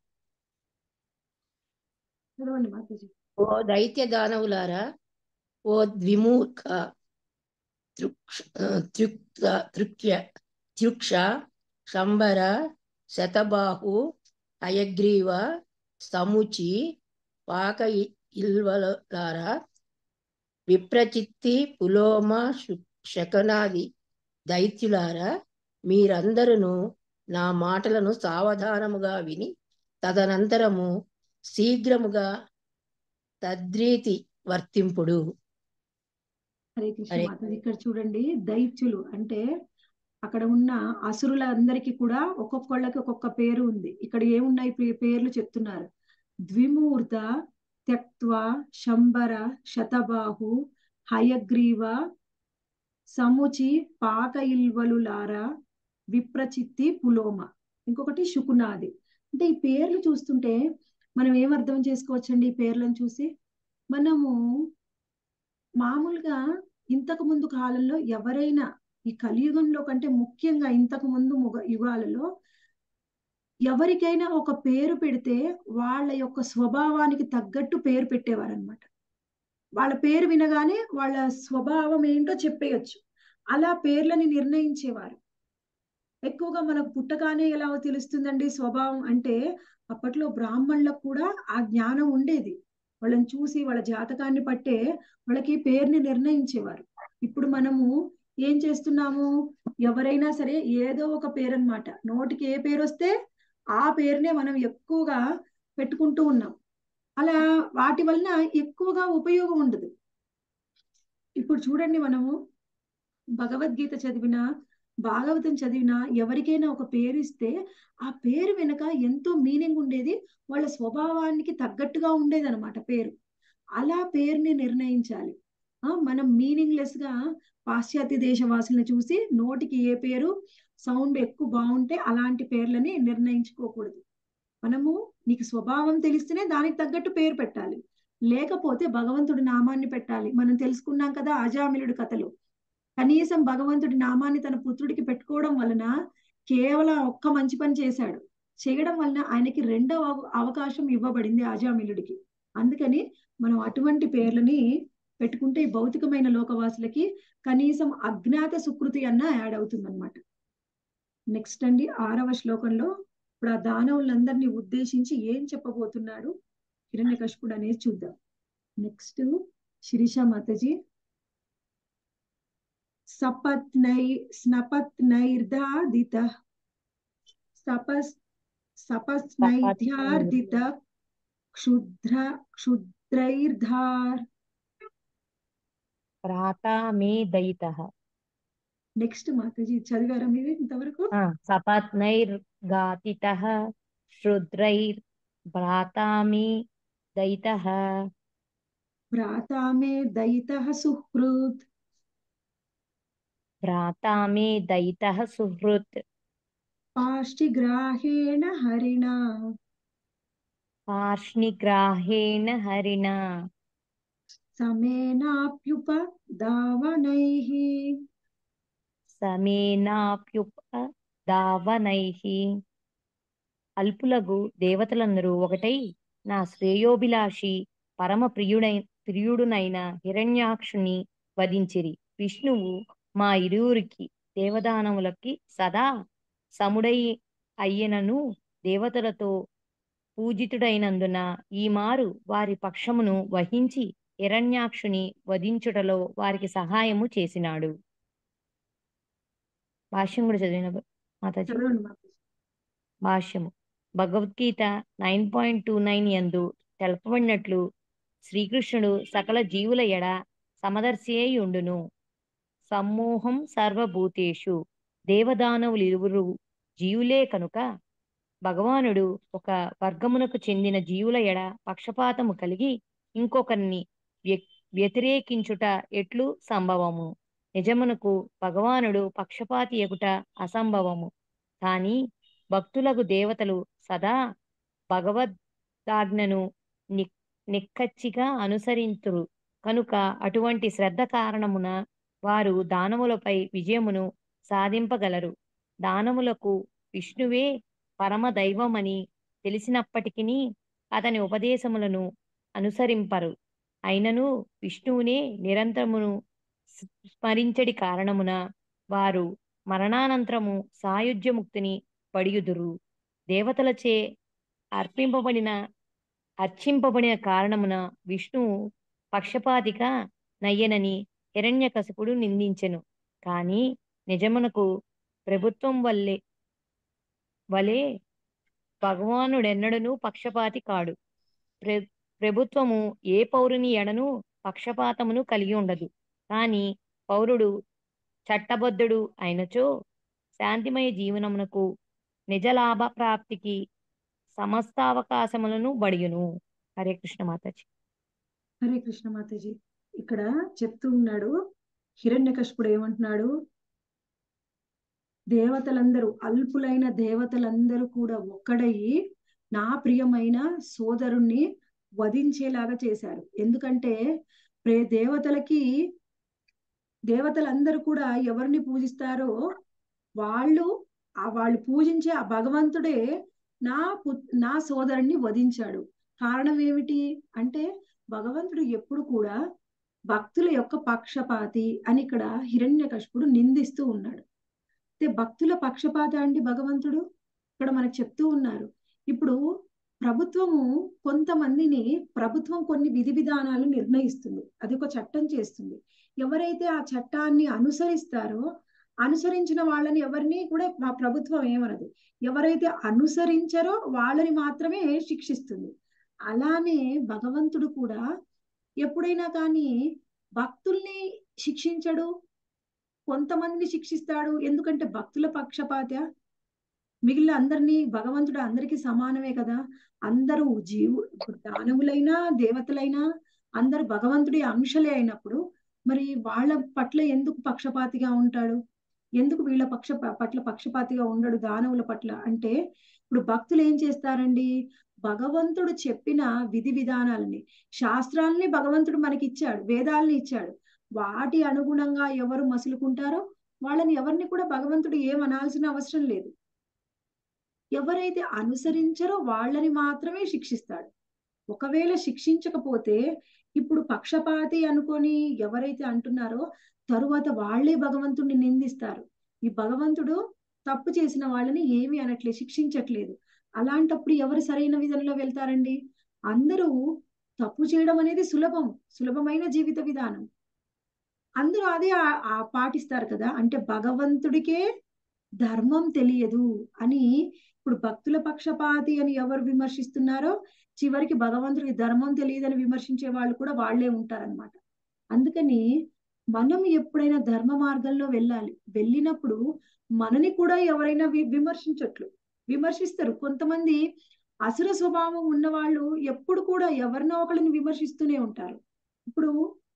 చదవండి మాతాజీ ఓ దైత్య దానవులారా ఓ ద్విమూర్ఖ తృక్ష త్యుక్త తృక్య త్యుక్ష శంబర శతబాహు అయగ్రీవ సముచి పాక ఇ- ఇల్వలారా విప్రచిత్తి పులోమ శు- శకనాది దైత్యులారా మీరందరూ నా మాటలను సావధానముగా విని తదనంతరము శీఘ్రముగా తద్రీతి వర్తింపుడు హరే కృష్ణ హరే మాతాజీ ఇక్కడ చూడండి దైత్యులు అంటే అక్కడ ఉన్న అసురులందరికీ కూడా ఒక్కొక్కళ్ళకి ఒక్కొక్క పేరు ఉంది ఇక్కడ ఏమున్నాయి పే- పేర్లు చెప్తున్నారు ద్విమూర్ధ త్యక్త్వ శంబర శతబాహు హయగ్రీవ సముచి పాక ఇల్వలులారా విప్రచిత్తి పులోమ ఇంకొకటి శుకునాది అంటే ఈ పేర్లు చూస్తుంటే మనం ఏం అర్థం చేసుకోవచ్చండి ఈ పేర్లను చూసి మనము మామూలుగా ఇంతకు ముందు కాలంలో ఎవరైనా ఈ కలియుగంలో కంటే ముఖ్యంగా ఇంతకు ముందు ముగ- యుగాలలో ఎవరికైనా ఒక పేరు పెడితే వాళ్ళ యొక్క స్వభావానికి తగ్గట్టు పేరు పెట్టేవారనమాట వాళ్ళ పేరు వినగానే వాళ్ళ స్వభావం ఏంటో చెప్పేయచ్చు అలా పేర్లని నిర్ణయించేవారు ఎక్కువగా మనకు పుట్టగానే ఎలా తెలుస్తుందండి స్వభావం అంటే అప్పట్లో బ్రాహ్మణులకు కూడా ఆ జ్ఞానం ఉండేది వాళ్ళని చూసి వాళ్ళ జాతకాన్ని పట్టే వాళ్ళకి పేరుని నిర్ణయించేవారు ఇప్పుడు మనము ఏం చేస్తున్నాము ఎవరైనా సరే ఏదో ఒక పేరు అన్నమాట నోటికి ఏ పేరు వస్తే ఆ పేరునే మనం ఎక్కువగా పెట్టుకుంటూ ఉన్నాం అలా వాటి వలన ఎక్కువగా ఉపయోగం ఉండదు ఇప్పుడు చూడండి మనము భగవద్గీత చదివిన భాగవతం చదివిన ఎవరికైనా ఒక పేరు ఇస్తే ఆ పేరు వెనుక ఎంతో మీనింగ్ ఉండేది వాళ్ళ స్వభావానికి తగ్గట్టుగా ఉండేది అనమాట పేరు అలా పేరుని నిర్ణయించాలి ఆ మనం మీనింగ్లెస్ గా పాశ్చాత్య దేశవాసులను చూసి నోటికి ఏ పేరు సౌండ్ ఎక్కువ బాగుంటే అలాంటి పేర్లని నిర్ణయించుకోకూడదు మనము నీకు స్వభావం తెలిస్తేనే దానికి తగ్గట్టు పేరు పెట్టాలి లేకపోతే భగవంతుడి నామాన్ని పెట్టాలి మనం తెలుసుకున్నాం కదా అజామిలుడి కథలు కనీసం భగవంతుడి నామాన్ని తన పుత్రుడికి పెట్టుకోవడం వలన కేవలం ఒక్క మంచి పని చేశాడు చేయడం వలన ఆయనకి రెండవ అవ- అవకాశం ఇవ్వబడింది అజామిలుడికి అందుకని మనం అటువంటి పేర్లని పెట్టుకుంటే ఈ భౌతికమైన లోకవాసులకి కనీసం అజ్ఞాత సుకృతి అన్న యాడ్ అవుతుంది అనమాట నెక్స్ట్ అండి ఆరవ శ్లోకంలో ఇప్పుడు ఆ దానవులందరినీ ఉద్దేశించి ఏం చెప్పబోతున్నాడు హిరణ్యకశిపుడు అనేది చూద్దాం నెక్స్ట్ శిరీష మాతాజీ సపత్నై స్నపత్నైర్దాదిత సపస్ సపస్నైర్ధ్యార్దిత క్షుద్ర క్షుద్రైర్ధార్ ప్రాతా మే దయితః నెక్స్ట్ మాతాజీ చదివారా మీరు ఇంతవరకు ఆ, సపత్నైర్గాతితః శూద్రైర్ భ్రాతా మే దయితః భ్రాతా మే దయితః సుహృద్ భ్రాతా మే దయితః సుహృత్ పాష్టిగ్రాహేణ హరిణా పార్ష్ణిగ్రాహేణ హరిణా సమేనాప్యుపదావనైః సమేనాప్యుపదావనైః అల్పులగు దేవతలందరూ ఒకటై నా శ్రేయోభిలాషి పరమ ప్రియుడై ప్రియుడునైన హిరణ్యాక్షుని వధించిరి విష్ణువు మా ఇరువురికి దేవదానములకి సదా సముడై అయ్యనను దేవతలతో పూజితుడైనందున ఈ మారు వారి పక్షమును వహించి హిరణ్యాక్షుని వధించుటలో వారికి సహాయము చేసినాడు భాష్యం కూడా చదివిన మాతాజీ చదవండి మాతాజీ భాష్యము Bhagavad Gita nine point two nine యందు తెలపబడినట్లు శ్రీకృష్ణుడు సకల జీవుల ఎడ సమదర్శియై ఉండును సమ్మోహం సర్వభూతేషు దేవదానవులిరువురు జీవులే కనుక భగవానుడు ఒక వర్గమునకు చెందిన జీవుల ఎడ పక్షపాతము కలిగి ఇంకొకరిని వ్య- వ్యతిరేకించుట ఎట్లు సంభవము నిజమునకు భగవానుడు పక్షపాతి ఎగుట అసంభవము కాని భక్తులకు దేవతలు సదా భగవద్ఆజ్ఞను ని నిక్కచ్చిగా అనుసరింతురు కనుక అటువంటి శ్రద్ధ కారణమున వారు దానములపై విజయమును సాధింపగలరు దానములకు విష్ణువే పరమ దైవమని తెలిసినప్పటికీ అతని ఉపదేశములను అనుసరింపరు అయినను విష్ణువునే నిరంతరమును స్- స్మరించడి కారణమున వారు మరణానంతరము సాయుధ్యముక్తిని పడియుదురు దేవతలచే అర్పింపబడిన అర్చింపబడిన కారణమున విష్ణువు పక్షపాతిక నయ్యనని హిరణ్యకశిపుడు నిందించెను కాని నిజమునకు ప్రభుత్వం వల్లే వలె భగవానుడెన్నడను పక్షపాతి కాడు ప్ర ప్రభుత్వము ఏ పౌరుని ఎడను పక్షపాతమును కలిగి ఉండదు కాని పౌరుడు చట్టబద్ధుడు అయినచో శాంతిమయ జీవనమునకు నిజ లాభ ప్రాప్తికి సమస్త అవకాశములను బడియును హరే కృష్ణ మాతాజీ హరే కృష్ణ మాతాజీ ఇక్కడ చెప్తూ ఉన్నాడు హిరణ్యకశిపుడు ఏమంటున్నాడు దేవతలందరూ అల్పులైన దేవతలందరూ కూడా ఒక్కడయ్యి నా ప్రియమైన సోదరుణ్ణి వధించేలాగా చేశారు ఎందుకంటే ప్రే దేవతలకి దేవతలందరూ కూడా ఎవరిని పూజిస్తారో వాళ్ళు ఆ వాళ్ళు పూజించే ఆ భగవంతుడే నా పు నా సోదరుణ్ణి వధించాడు కారణం ఏమిటి అంటే భగవంతుడు ఎప్పుడు కూడా భక్తుల యొక్క పక్షపాతి అని ఇక్కడ హిరణ్యకశిపుడు నిందిస్తూ ఉన్నాడు అయితే భక్తుల పక్షపాత అండి భగవంతుడు ఇక్కడ మనకు చెప్తూ ఉన్నారు ఇప్పుడు ప్రభుత్వము కొంతమందిని ప్రభుత్వం కొన్ని విధి విధానాలు నిర్ణయిస్తుంది అది ఒక చట్టం చేస్తుంది ఎవరైతే ఆ చట్టాన్ని అనుసరిస్తారో అనుసరించిన వాళ్ళని ఎవరిని కూడా ఆ ప్రభుత్వం ఏమనదు ఎవరైతే అనుసరించరో వాళ్ళని మాత్రమే శిక్షిస్తుంది అలానే భగవంతుడు కూడా ఎప్పుడైనా కానీ భక్తుల్ని శిక్షించడు కొంతమందిని శిక్షిస్తాడు ఎందుకంటే భక్తుల పక్షపాత మిగిలిన అందరినీ భగవంతుడు అందరికీ సమానమే కదా అందరూ జీవు ఇప్పుడు దానవులైనా దేవతలైనా అందరు భగవంతుడి అంశలే అయినప్పుడు మరి వాళ్ళ పట్ల ఎందుకు పక్షపాతిగా ఉంటాడు ఎందుకు వీళ్ళ పక్ష పట్ల పక్షపాతిగా ఉండడు దానవుల పట్ల అంటే ఇప్పుడు భక్తులు ఏం చేస్తారండి భగవంతుడు చెప్పిన విధి విధానాలని శాస్త్రాలని భగవంతుడు మనకి ఇచ్చాడు వేదాలని ఇచ్చాడు వాటి అనుగుణంగా ఎవరు మసులుకుంటారో వాళ్ళని ఎవరిని కూడా భగవంతుడు ఏం అనాల్సిన అవసరం లేదు ఎవరైతే అనుసరించరో వాళ్ళని మాత్రమే శిక్షిస్తాడు ఒకవేళ శిక్షించకపోతే ఇప్పుడు పక్షపాతి అనుకొని ఎవరైతే అంటున్నారో తరువాత వాళ్లే భగవంతుడిని నిందిస్తారు ఈ భగవంతుడు తప్పు చేసిన వాళ్ళని ఏమి అనట్లేదు శిక్షించట్లేదు అలాంటప్పుడు ఎవరు సరైన విధంలో వెళ్తారండి అందరూ తప్పు చేయడం అనేది సులభం సులభమైన జీవిత విధానం అందరూ అదే పాటిస్తారు కదా అంటే భగవంతుడికే ధర్మం తెలియదు అని ఇప్పుడు భక్తుల పక్షపాతి అని ఎవరు విమర్శిస్తున్నారో చివరికి భగవంతుడికి ధర్మం తెలియదని విమర్శించే వాళ్ళు కూడా వాళ్లే ఉంటారనమాట అందుకని మనం ఎప్పుడైనా ధర్మ మార్గంలో వెళ్ళాలి వెళ్ళినప్పుడు మనని కూడా ఎవరైనా విమర్శించట్లు విమర్శిస్తారు కొంతమంది అసుర స్వభావం ఉన్న వాళ్ళు ఎప్పుడు కూడా ఎవరినో ఒకరిని విమర్శిస్తూనే ఉంటారు ఇప్పుడు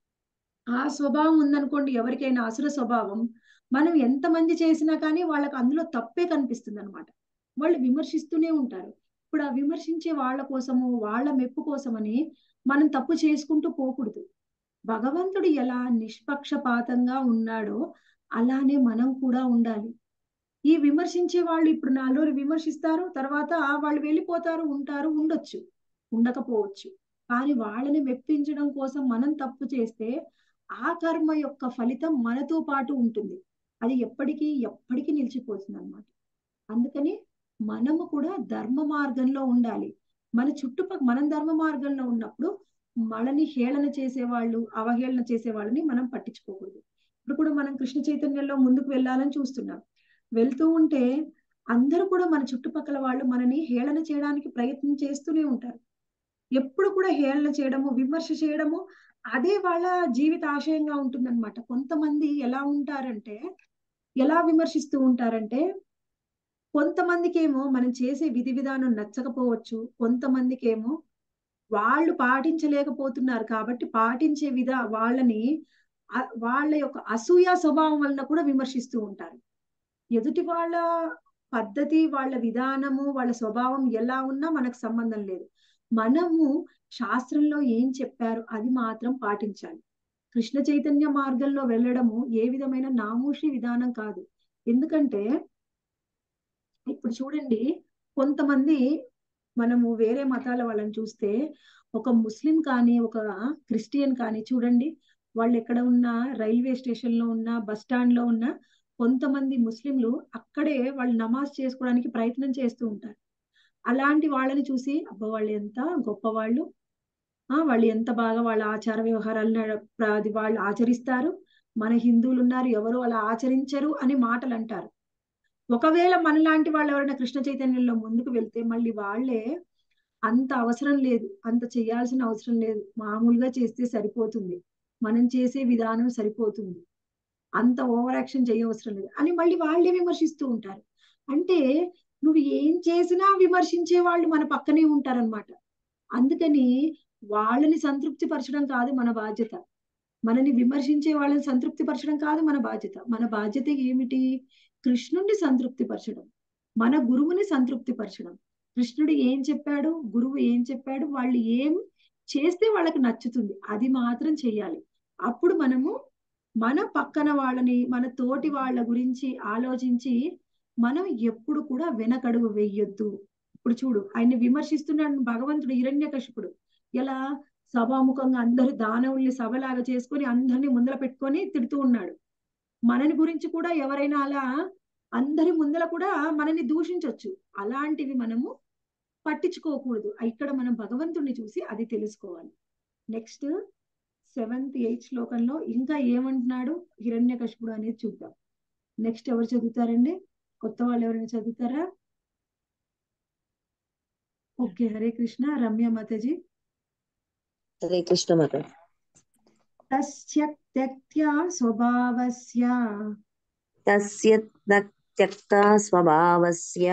ఆ స్వభావం ఉందనుకోండి ఎవరికైనా అసుర స్వభావం మనం ఎంతమంది చేసినా కానీ వాళ్ళకి అందులో తప్పే కనిపిస్తుంది అనమాట వాళ్ళు విమర్శిస్తూనే ఉంటారు ఇప్పుడు ఆ విమర్శించే వాళ్ళ కోసము వాళ్ళ మెప్పు కోసమని మనం తప్పు చేసుకుంటూ పోకూడదు భగవంతుడు ఎలా నిష్పక్షపాతంగా ఉన్నాడో అలానే మనం కూడా ఉండాలి ఈ విమర్శించే వాళ్ళు ఇప్పుడు నాలుగు విమర్శిస్తారు తర్వాత వాళ్ళు వెళ్ళిపోతారు ఉంటారు ఉండొచ్చు ఉండకపోవచ్చు కానీ వాళ్ళని మెప్పించడం కోసం మనం తప్పు చేస్తే ఆ కర్మ యొక్క ఫలితం మనతో పాటు ఉంటుంది అది ఎప్పటికీ ఎప్పటికీ నిలిచిపోతుంది అనమాట అందుకని మనము కూడా ధర్మ మార్గంలో ఉండాలి మన చుట్టుపక్కల మనం ధర్మ మార్గంలో ఉన్నప్పుడు మనని హేళన చేసేవాళ్ళు అవహేళన చేసే వాళ్ళని మనం పట్టించుకోకూడదు ఇప్పుడు కూడా మనం కృష్ణ చైతన్యంలో ముందుకు వెళ్ళాలని చూస్తున్నాం వెళ్తూ ఉంటే అందరూ కూడా మన చుట్టుపక్కల వాళ్ళు మనని హేళన చేయడానికి ప్రయత్నం చేస్తూనే ఉంటారు ఎప్పుడు కూడా హేళన చేయడము విమర్శ చేయడము అదే వాళ్ళ జీవిత ఆశయంగా ఉంటుందన్నమాట కొంతమంది ఎలా ఉంటారంటే ఎలా విమర్శిస్తూ ఉంటారంటే కొంతమందికి ఏమో మనం చేసే విధి విధానం నచ్చకపోవచ్చు కొంతమందికి ఏమో వాళ్ళు పాటించలేకపోతున్నారు కాబట్టి పాటించే విధ వాళ్ళని వాళ్ళ యొక్క అసూయ స్వభావం వలన కూడా విమర్శిస్తూ ఉంటారు ఎదుటి వాళ్ళ పద్ధతి వాళ్ళ విధానము వాళ్ళ స్వభావం ఎలా ఉన్నా మనకు సంబంధం లేదు మనము శాస్త్రంలో ఏం చెప్పారు అది మాత్రం పాటించాలి కృష్ణ చైతన్య మార్గంలో వెళ్ళడము ఏ విధమైన నామూషి విధానం కాదు ఎందుకంటే ఇప్పుడు చూడండి కొంతమంది మనము వేరే మతాల వాళ్ళని చూస్తే ఒక ముస్లిం కానీ ఒక క్రిస్టియన్ కానీ చూడండి వాళ్ళు ఎక్కడ ఉన్నా రైల్వే స్టేషన్ లో ఉన్నా బస్ స్టాండ్ లో ఉన్నా కొంతమంది ముస్లింలు అక్కడే వాళ్ళు నమాజ్ చేసుకోవడానికి ప్రయత్నం చేస్తూ ఉంటారు అలాంటి వాళ్ళని చూసి అబ్బా వాళ్ళు ఎంత గొప్పవాళ్ళు ఆ వాళ్ళు ఎంత బాగా వాళ్ళ ఆచార వ్యవహారాలను అది వాళ్ళు ఆచరిస్తారు మన హిందువులు ఉన్నారు ఎవరు అలా ఆచరించరు అని మాటలు అంటారు ఒకవేళ మనలాంటి వాళ్ళు ఎవరైనా కృష్ణ చైతన్యంలో ముందుకు వెళ్తే మళ్ళీ వాళ్ళే అంత అవసరం లేదు అంత చేయాల్సిన అవసరం లేదు మామూలుగా చేస్తే సరిపోతుంది మనం చేసే విధానం సరిపోతుంది అంత ఓవర్ యాక్షన్ చేయవసరం లేదు అని మళ్ళీ వాళ్ళే విమర్శిస్తూ ఉంటారు అంటే నువ్వు ఏం చేసినా విమర్శించే వాళ్ళు మన పక్కనే ఉంటారనమాట అందుకని వాళ్ళని సంతృప్తి పరచడం కాదు మన బాధ్యత మనని విమర్శించే వాళ్ళని సంతృప్తి పరచడం కాదు మన బాధ్యత మన బాధ్యత ఏమిటి కృష్ణుడిని సంతృప్తి పరచడం మన గురువుని సంతృప్తి పరచడం కృష్ణుడు ఏం చెప్పాడు గురువు ఏం చెప్పాడు వాళ్ళు ఏం చేస్తే వాళ్ళకి నచ్చుతుంది అది మాత్రం చెయ్యాలి అప్పుడు మనము మన పక్కన వాళ్ళని మన తోటి వాళ్ళ గురించి ఆలోచించి మనం ఎప్పుడు కూడా వెనకడుగు వెయ్యొద్దు ఇప్పుడు చూడు ఆయన్ని విమర్శిస్తున్నాడు భగవంతుడు హిరణ్యకశిపుడు ఎలా సభాముఖంగా అందరు దానవుల్ని సభలాగా చేసుకొని అందరినీ ముందర పెట్టుకొని తిడుతూ ఉన్నాడు మనని గురించి కూడా ఎవరైనా అలా అందరి ముందర కూడా మనని దూషించవచ్చు అలాంటివి మనము పట్టించుకోకూడదు ఇక్కడ మనం భగవంతుడిని చూసి అది తెలుసుకోవాలి నెక్స్ట్ సెవెంత్ ఎయిత్ శ్లోకంలో ఇంకా ఏమంటున్నాడు హిరణ్యకశిపుడు అనేది చూద్దాం నెక్స్ట్ ఎవరు చదువుతారండి కొత్త వాళ్ళు ఎవరైనా చదువుతారా ఓకే హరే కృష్ణ రమ్య మాతాజీ హరే కృష్ణ మాత తస్య త్యక్త్యా స్వభావస్య తస్య త్యక్త స్వభావస్య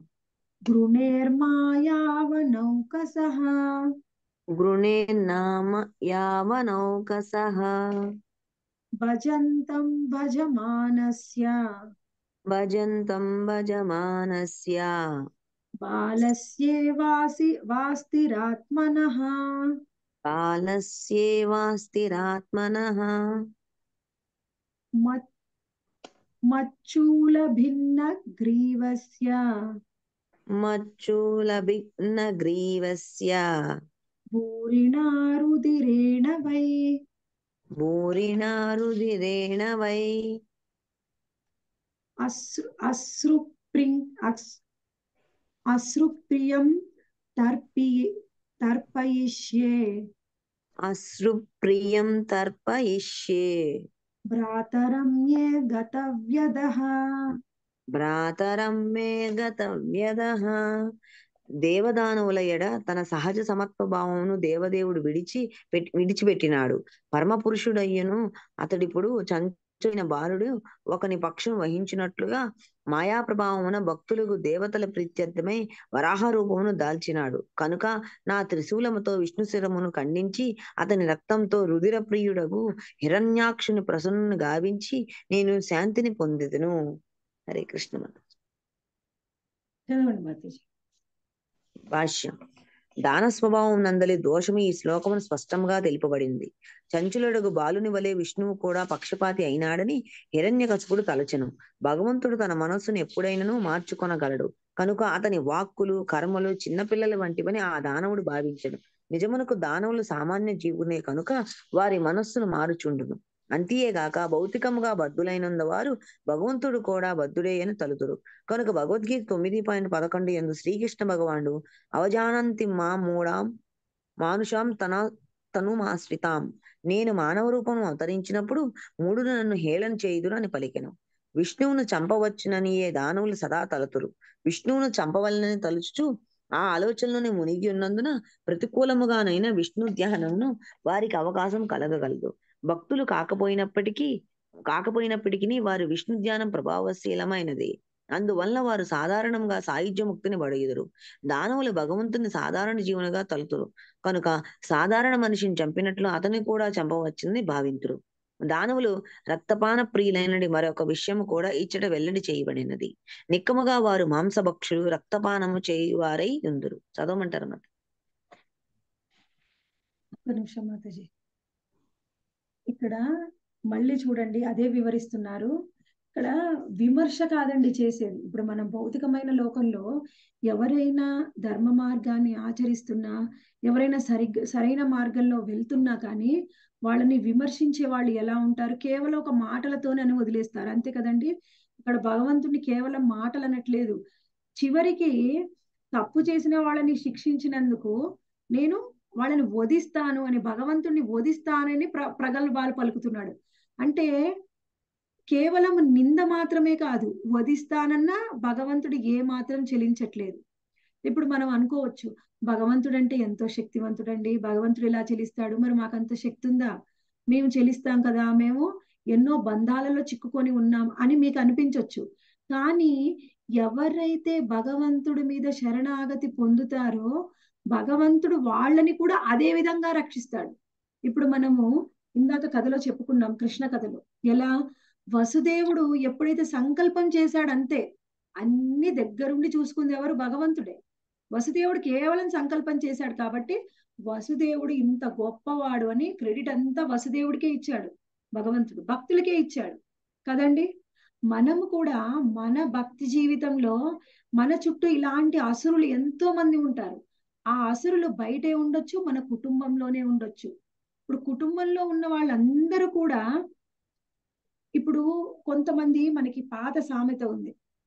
గృణేర్మాయావనౌకసః గృణేర్నామ యావనౌకసః భజంతం భజమానస్య భజంతం భజమానస్య బాలస్యేవాసి వాస్తిరాత్మనః కాలస్యేవాస్తిరాత్మనః మత్ మచ్చూల భిన్న గ్రీవస్య మచ్చూలభిన్న గ్రీవస్య భూరిణారుదిరేణ వై భూరిణారుదిరేణ వై అశ్రు అశ్రుప్రిం అస్ అశ్రుప్రియం తర్పి తర్పయిష్యే అశ్రుప్రియం తర్పయిష్యే భ్రాతరం ఏ గతవ్యదః భ్రాతరం మే గతవ్యదః దేవదానవుల ఎడ తన సహజ సమత్వ భావమును దేవదేవుడు విడిచి పెట్టి విడిచిపెట్టినాడు పరమ పురుషుడయ్యను అతడిప్పుడు చంచైన బాలుడు ఒకని పక్షం వహించినట్లుగా మాయా ప్రభావమున భక్తులకు దేవతల ప్రీత్యర్థమై వరాహ రూపమును దాల్చినాడు కనుక నా త్రిశూలముతో విష్ణు శిరమును ఖండించి అతని రక్తంతో రుధిర ప్రియుడగు హిరణ్యాక్షుని ప్రసన్నుని గావించి నేను శాంతిని పొందిదును హరే కృష్ణ చదవండి మాతాజీ భాష్యం దాన స్వభావం నందలి దోషము ఈ శ్లోకమును స్పష్టంగా తెలుపబడింది చంచులుడగు బాలుని వలె విష్ణువు కూడా పక్షపాతి అయినాడని హిరణ్యకశపుడు తలచెను భగవంతుడు తన మనస్సును ఎప్పుడైనను మార్చుకొనగలడు కనుక అతని వాక్కులు కర్మలు చిన్నపిల్లల వంటివని ఆ దానవుడు భావించను నిజమునకు దానవులు సామాన్య జీవునే కనుక వారి మనస్సును మారుచుండును అంతేగాక భౌతికముగా బద్ధులైనందు వారు భగవంతుడు కూడా బద్ధుడే అని తలుతురు కనుక భగవద్గీత తొమ్మిది పాయింట్ పదకొండు ఎందు శ్రీకృష్ణ భగవానుడు అవజానంతి మా మూడాం మానుషాం తన తను మాశ్రితాం నేను మానవ రూపము అవతరించినప్పుడు మూడు నన్ను హేళన చేయుదురు అని పలికెను విష్ణువును చంపవచ్చునని ఏ దానవులు సదా తలతురు విష్ణువును చంపవలనని తలుచుచు ఆ ఆలోచనలోనే మునిగి ఉన్నందున ప్రతికూలముగానైనా విష్ణు ధ్యానమును వారికి అవకాశం కలగగలదు భక్తులు కాకపోయినప్పటికీ కాకపోయినప్పటికీ వారి విష్ణు ధ్యానం ప్రభావశీలమైనది అందువల్ల వారు సాధారణంగా సాయుధ్య ముక్తిని పడయుదురు దానవులు భగవంతుని సాధారణ జీవునిగా తలుతురు కనుక సాధారణ మనిషిని చంపినట్లు అతని కూడా చంపవచ్చునని భావింతురు దానవులు రక్తపాన ప్రియులైనది మరొక విషయం కూడా ఇచ్చట వెల్లడి చేయబడినది నిక్కముగా వారు మాంసభక్షులు రక్తపానము చేయువారై ఉందురు చదవమంటారు మరి ఒక్క నిమిషం మాతాజీ ఇక్కడ మళ్ళీ చూడండి అదే వివరిస్తున్నారు ఇక్కడ విమర్శ కాదండి చేసేది ఇప్పుడు మనం భౌతికమైన లోకంలో ఎవరైనా ధర్మ మార్గాన్ని ఆచరిస్తున్నా ఎవరైనా సరిగ్గా సరైన మార్గంలో వెళ్తున్నా కానీ వాళ్ళని విమర్శించే వాళ్ళు ఎలా ఉంటారు కేవలం ఒక మాటలతోనే అని వదిలేస్తారు అంతే కదండి ఇక్కడ భగవంతుడిని కేవలం మాటలు అనట్లేదు చివరికి తప్పు చేసిన వాళ్ళని శిక్షించినందుకు నేను వాళ్ళని వధిస్తాను అని భగవంతుణ్ణి వధిస్తానని ప్ర ప్రగల్భాలు పలుకుతున్నాడు అంటే కేవలం నింద మాత్రమే కాదు వధిస్తానన్నా భగవంతుడు ఏ మాత్రం చెలించట్లేదు ఇప్పుడు మనం అనుకోవచ్చు భగవంతుడు అంటే ఎంతో శక్తివంతుడండి భగవంతుడు ఎలా చెలిస్తాడు మరి మాకంత శక్తి ఉందా మేము చెలిస్తాం కదా మేము ఎన్నో బంధాలలో చిక్కుకొని ఉన్నాం అని మీకు అనిపించవచ్చు కానీ ఎవరైతే భగవంతుడి మీద శరణాగతి పొందుతారో భగవంతుడు వాళ్ళని కూడా అదే విధంగా రక్షిస్తాడు ఇప్పుడు మనము ఇందాక కథలో చెప్పుకున్నాం కృష్ణ కథలో ఎలా వసుదేవుడు ఎప్పుడైతే సంకల్పం చేశాడు అంతే అన్ని దగ్గరుండి చూసుకుంది ఎవరు భగవంతుడే వసుదేవుడు కేవలం సంకల్పం చేశాడు కాబట్టి వసుదేవుడు ఇంత గొప్పవాడు అని క్రెడిట్ అంతా వసుదేవుడికే ఇచ్చాడు భగవంతుడు భక్తులకే ఇచ్చాడు కదండి మనము కూడా మన భక్తి జీవితంలో మన చుట్టూ ఇలాంటి అసురులు ఎంతో మంది ఉంటారు ఆ అసురులు బయటే ఉండొచ్చు మన కుటుంబంలోనే ఉండొచ్చు ఇప్పుడు కుటుంబంలో ఉన్న వాళ్ళందరూ కూడా ఇప్పుడు కొంతమంది మనకి పాత సామెత ఉంది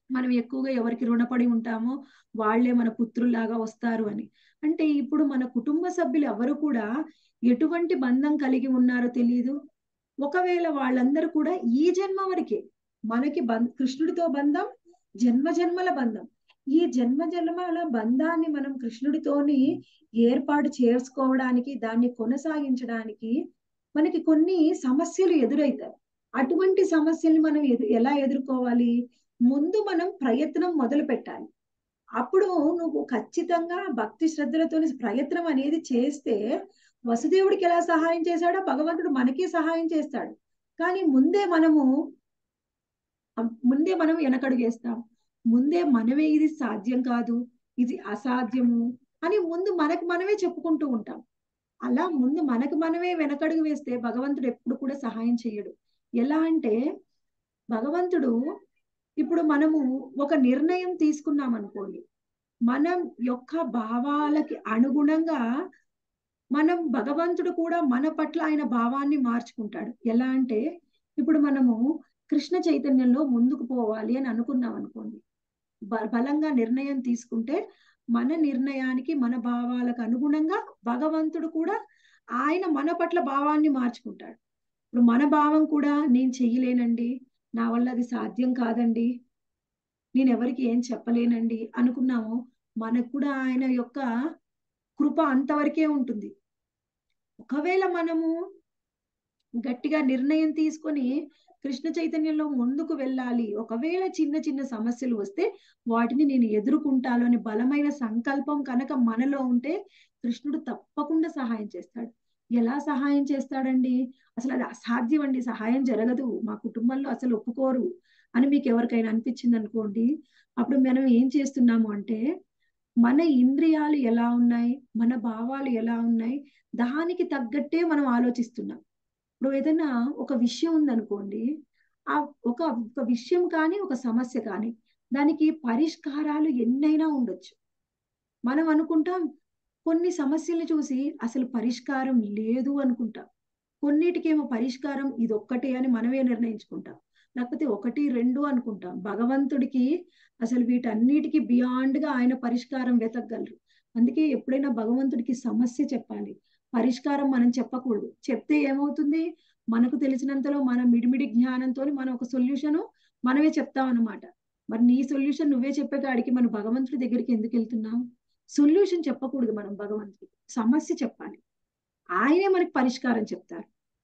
మనం ఎక్కువగా ఎవరికి రుణపడి ఉంటామో వాళ్ళే మన పుత్రుల్లాగా వస్తారు అని అంటే ఇప్పుడు మన కుటుంబ సభ్యులు ఎవరు కూడా ఎటువంటి బంధం కలిగి ఉన్నారో తెలియదు ఒకవేళ వాళ్ళందరూ కూడా ఈ జన్మ వరకే మనకి బం కృష్ణుడితో బంధం జన్మ జన్మల బంధం ఈ జన్మ జన్మల బంధాన్ని మనం కృష్ణుడితోని ఏర్పాటు చేసుకోవడానికి దాన్ని కొనసాగించడానికి మనకి కొన్ని సమస్యలు ఎదురవుతాయి అటువంటి సమస్యల్ని మనం ఎదు ఎలా ఎదుర్కోవాలి ముందు మనం ప్రయత్నం మొదలు పెట్టాలి అప్పుడు నువ్వు ఖచ్చితంగా భక్తి శ్రద్ధలతో ప్రయత్నం అనేది చేస్తే వసుదేవుడికి ఎలా సహాయం చేశాడో భగవంతుడు మనకి సహాయం చేస్తాడు కానీ ముందే మనము ముందే మనం వెనకడుగేస్తాం ముందే మనమే ఇది సాధ్యం కాదు ఇది అసాధ్యము అని ముందు మనకు మనమే చెప్పుకుంటూ ఉంటాం అలా ముందు మనకు మనమే వెనకడుగు వేస్తే భగవంతుడు ఎప్పుడు కూడా సహాయం చేయడు ఎలా అంటే భగవంతుడు ఇప్పుడు మనము ఒక నిర్ణయం తీసుకున్నాం అనుకోండి మనం యొక్క భావాలకి అనుగుణంగా మనం భగవంతుడు కూడా మన పట్ల ఆయన భావాన్ని మార్చుకుంటాడు ఎలా అంటే ఇప్పుడు మనము కృష్ణ చైతన్యంలో ముందుకు పోవాలి అని అనుకున్నాం అనుకోండి బలంగా నిర్ణయం తీసుకుంటే మన నిర్ణయానికి మన భావాలకు అనుగుణంగా భగవంతుడు కూడా ఆయన మన పట్ల భావాన్ని మార్చుకుంటాడు ఇప్పుడు మన భావం కూడా నేను చెయ్యలేనండి నా వల్ల అది సాధ్యం కాదండి నేను ఎవరికి ఏం చెప్పలేనండి అనుకున్నాము మనకు కూడా ఆయన యొక్క కృప అంతవరకే ఉంటుంది ఒకవేళ మనము గట్టిగా నిర్ణయం తీసుకొని కృష్ణ చైతన్యంలో ముందుకు వెళ్ళాలి ఒకవేళ చిన్న చిన్న సమస్యలు వస్తే వాటిని నేను ఎదుర్కొంటాను అని బలమైన సంకల్పం కనుక మనలో ఉంటే కృష్ణుడు తప్పకుండా సహాయం చేస్తాడు ఎలా సహాయం చేస్తాడండి అసలు అది అసాధ్యం అండి సహాయం జరగదు మా కుటుంబంలో అసలు ఒప్పుకోరు అని మీకు ఎవరికైనా అనిపించింది అనుకోండి అప్పుడు మనం ఏం చేస్తున్నాము అంటే మన ఇంద్రియాలు ఎలా ఉన్నాయి మన భావాలు ఎలా ఉన్నాయి దానికి తగ్గట్టే మనం ఆలోచిస్తున్నాం ఇప్పుడు ఏదైనా ఒక విషయం ఉందనుకోండి ఆ ఒక ఒక విషయం కానీ ఒక సమస్య కానీ దానికి పరిష్కారాలు ఎన్నైనా ఉండొచ్చు మనం అనుకుంటాం కొన్ని సమస్యలు చూసి అసలు పరిష్కారం లేదు అనుకుంటాం కొన్నిటికేమో పరిష్కారం ఇదొక్కటే అని మనమే నిర్ణయించుకుంటాం లేకపోతే ఒకటి రెండు అనుకుంటాం భగవంతుడికి అసలు వీటన్నిటికీ బియాండ్ గా ఆయన పరిష్కారం వెతకగలరు అందుకే ఎప్పుడైనా భగవంతుడికి సమస్య చెప్పాలి పరిష్కారం మనం చెప్పకూడదు చెప్తే ఏమవుతుంది మనకు తెలిసినంతలో మన మిడిమిడి జ్ఞానంతో మనం ఒక సొల్యూషన్ మనమే చెప్తాం అనమాట మరి నీ సొల్యూషన్ నువ్వే చెప్పే కాడికి మనం భగవంతుడి దగ్గరికి ఎందుకు వెళ్తున్నాం సొల్యూషన్ చెప్పకూడదు మనం భగవంతుడికి సమస్య చెప్పాలి ఆయనే మనకు పరిష్కారం చెప్తారు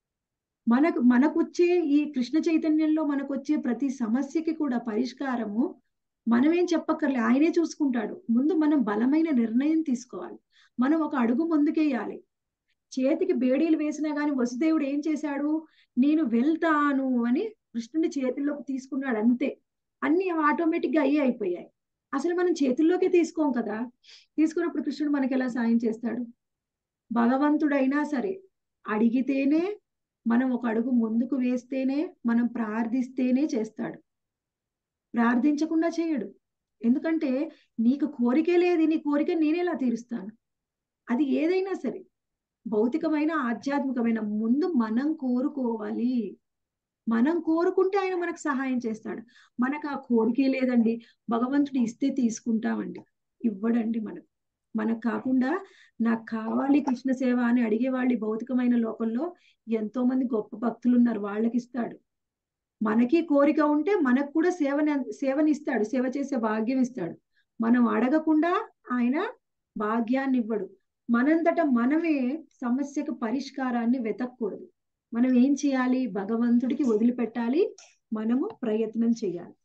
మనకు మనకు వచ్చే ఈ కృష్ణ చైతన్యంలో మనకు వచ్చే ప్రతి సమస్యకి కూడా పరిష్కారము మనమేం చెప్పక్కర్లే ఆయనే చూసుకుంటాడు ముందు మనం బలమైన నిర్ణయం తీసుకోవాలి మనం ఒక అడుగు ముందుకేయాలి చేతికి బేడీలు వేసినా గాని వసుదేవుడు ఏం చేశాడు నేను వెళ్తాను అని కృష్ణుని చేతిలోకి తీసుకున్నాడు అంతే అన్ని ఆటోమేటిక్ గా అయ్యే అయిపోయాయి అసలు మనం చేతుల్లోకే తీసుకోం కదా తీసుకున్నప్పుడు కృష్ణుడు మనకి ఎలా సాయం చేస్తాడు భగవంతుడైనా సరే అడిగితేనే మనం ఒక అడుగు ముందుకు వేస్తేనే మనం ప్రార్థిస్తేనే చేస్తాడు ప్రార్థించకుండా చేయడు ఎందుకంటే నీకు కోరికే లేదు నీ కోరిక నేనేలా తీరుస్తాను అది ఏదైనా సరే భౌతికమైన ఆధ్యాత్మికమైన ముందు మనం కోరుకోవాలి మనం కోరుకుంటే ఆయన మనకు సహాయం చేస్తాడు మనకు ఆ కోరికే లేదండి భగవంతుడు ఇస్తే తీసుకుంటామండి ఇవ్వడండి మనకు మనకు కాకుండా నాకు కావాలి కృష్ణ సేవ అని అడిగే వాళ్ళు భౌతికమైన లోకంలో ఎంతో మంది గొప్ప భక్తులు ఉన్నారు వాళ్ళకి ఇస్తాడు మనకి కోరిక ఉంటే మనకు కూడా సేవని సేవని ఇస్తాడు సేవ చేసే భాగ్యం ఇస్తాడు మనం అడగకుండా ఆయన భాగ్యాన్ని ఇవ్వడు మనంతట మనమే సమస్యకు పరిష్కారాన్ని వెతకూడదు మనం ఏం చేయాలి భగవంతుడికి వదిలిపెట్టాలి మనము ప్రయత్నం చేయాలి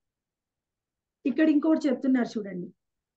ఇక్కడ ఇంకోటి చెప్తున్నారు చూడండి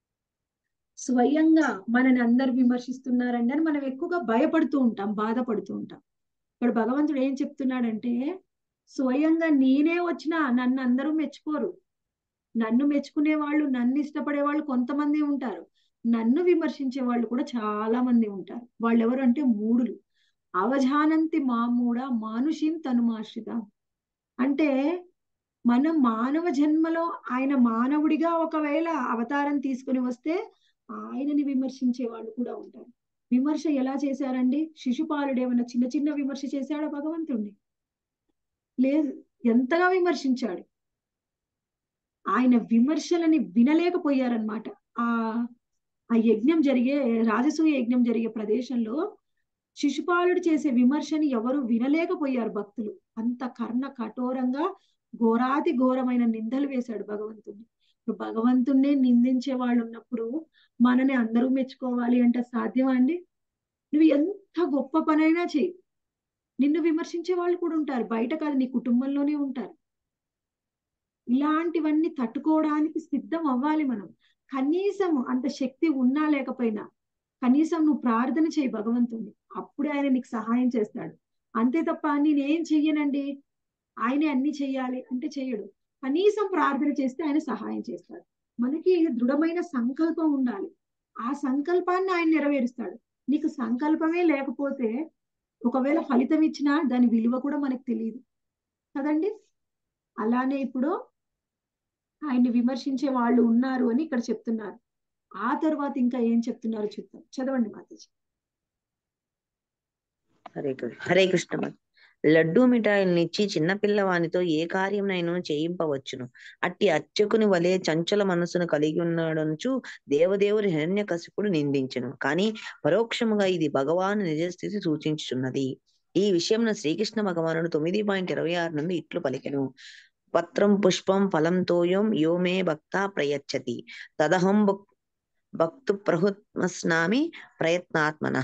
స్వయంగా మనని అందరు విమర్శిస్తున్నారండి అని మనం ఎక్కువగా భయపడుతూ ఉంటాం బాధపడుతూ ఉంటాం ఇక్కడ భగవంతుడు ఏం చెప్తున్నాడంటే స్వయంగా నేనే వచ్చినా నన్ను అందరూ మెచ్చుకోరు నన్ను మెచ్చుకునే వాళ్ళు నన్ను ఇష్టపడే వాళ్ళు కొంతమంది ఉంటారు నన్ను విమర్శించే వాళ్ళు కూడా చాలా మంది ఉంటారు వాళ్ళు ఎవరు అంటే మూడులు అవజానంతి మామూడ మానుషిం తనుమాశ్రిత అంటే మనం మానవ జన్మలో ఆయన మానవుడిగా ఒకవేళ అవతారం తీసుకుని వస్తే ఆయనని విమర్శించే వాళ్ళు కూడా ఉంటారు విమర్శ ఎలా చేశారండి శిశుపాలుడు ఏమన్నా చిన్న చిన్న విమర్శ చేశాడా భగవంతుణ్ణి లేదు ఎంతగా విమర్శించాడు ఆయన విమర్శలని వినలేకపోయారనమాట ఆ ఆ యజ్ఞం జరిగే రాజసూయ యజ్ఞం జరిగే ప్రదేశంలో శిశుపాలుడు చేసే విమర్శని ఎవరు వినలేకపోయారు భక్తులు అంత కర్ణ కఠోరంగా ఘోరాతి ఘోరమైన నిందలు వేశాడు భగవంతుడిని ఇప్పుడు భగవంతుణ్ణి నిందించే వాళ్ళు ఉన్నప్పుడు మనని అందరూ మెచ్చుకోవాలి అంటే సాధ్యమా అండి నువ్వు ఎంత గొప్ప పనైనా చెయ్యి నిన్ను విమర్శించే వాళ్ళు కూడా ఉంటారు బయట కాదు నీ కుటుంబంలోనే ఉంటారు ఇలాంటివన్నీ తట్టుకోవడానికి సిద్ధం అవ్వాలి మనం కనీసం అంత శక్తి ఉన్నా లేకపోయినా కనీసం నువ్వు ప్రార్థన చేయి భగవంతుణ్ణి అప్పుడే ఆయన నీకు సహాయం చేస్తాడు అంతే తప్ప నేనేం చెయ్యనండి ఆయనే అన్ని చెయ్యాలి అంటే చెయ్యడు కనీసం ప్రార్థన చేస్తే ఆయన సహాయం చేస్తాడు మనకి దృఢమైన సంకల్పం ఉండాలి ఆ సంకల్పాన్ని ఆయన నెరవేరుస్తాడు నీకు సంకల్పమే లేకపోతే ఒకవేళ ఫలితం ఇచ్చినా దాని విలువ కూడా మనకు తెలియదు కదండి అలానే ఇప్పుడు ఆయన్ని విమర్శించే వాళ్ళు ఉన్నారు అని ఇక్కడ చెప్తున్నారు ఆ తర్వాత ఇంకా ఏం చెప్తున్నారో చెప్తాం చదవండి మాతాజీ హరే కృష్ణ హరే కృష్ణ మాత. లడ్డూ మిఠాయిల్నిచ్చి చిన్న పిల్లవానితో ఏ కార్యంనైనా చేయింపవచ్చును అట్టి అర్చకుని వలె చంచల మనసును కలిగి ఉన్నాడనుచు దేవదేవుని హిరణ్య కశిపుడు నిందించును కానీ పరోక్షముగా ఇది భగవాను నిజస్థితి సూచించుచున్నది ఈ విషయంలో శ్రీకృష్ణ భగవానుడు తొమ్మిది పాయింట్ ఇరవై ఆరు నుండి ఇట్లు పలికెను పత్రం పుష్పం ఫలం తోయం యో మే భక్త ప్రయచ్చతి తదహం భక్- భక్తు ప్రహుత్మస్నామి ప్రయత్నాత్మన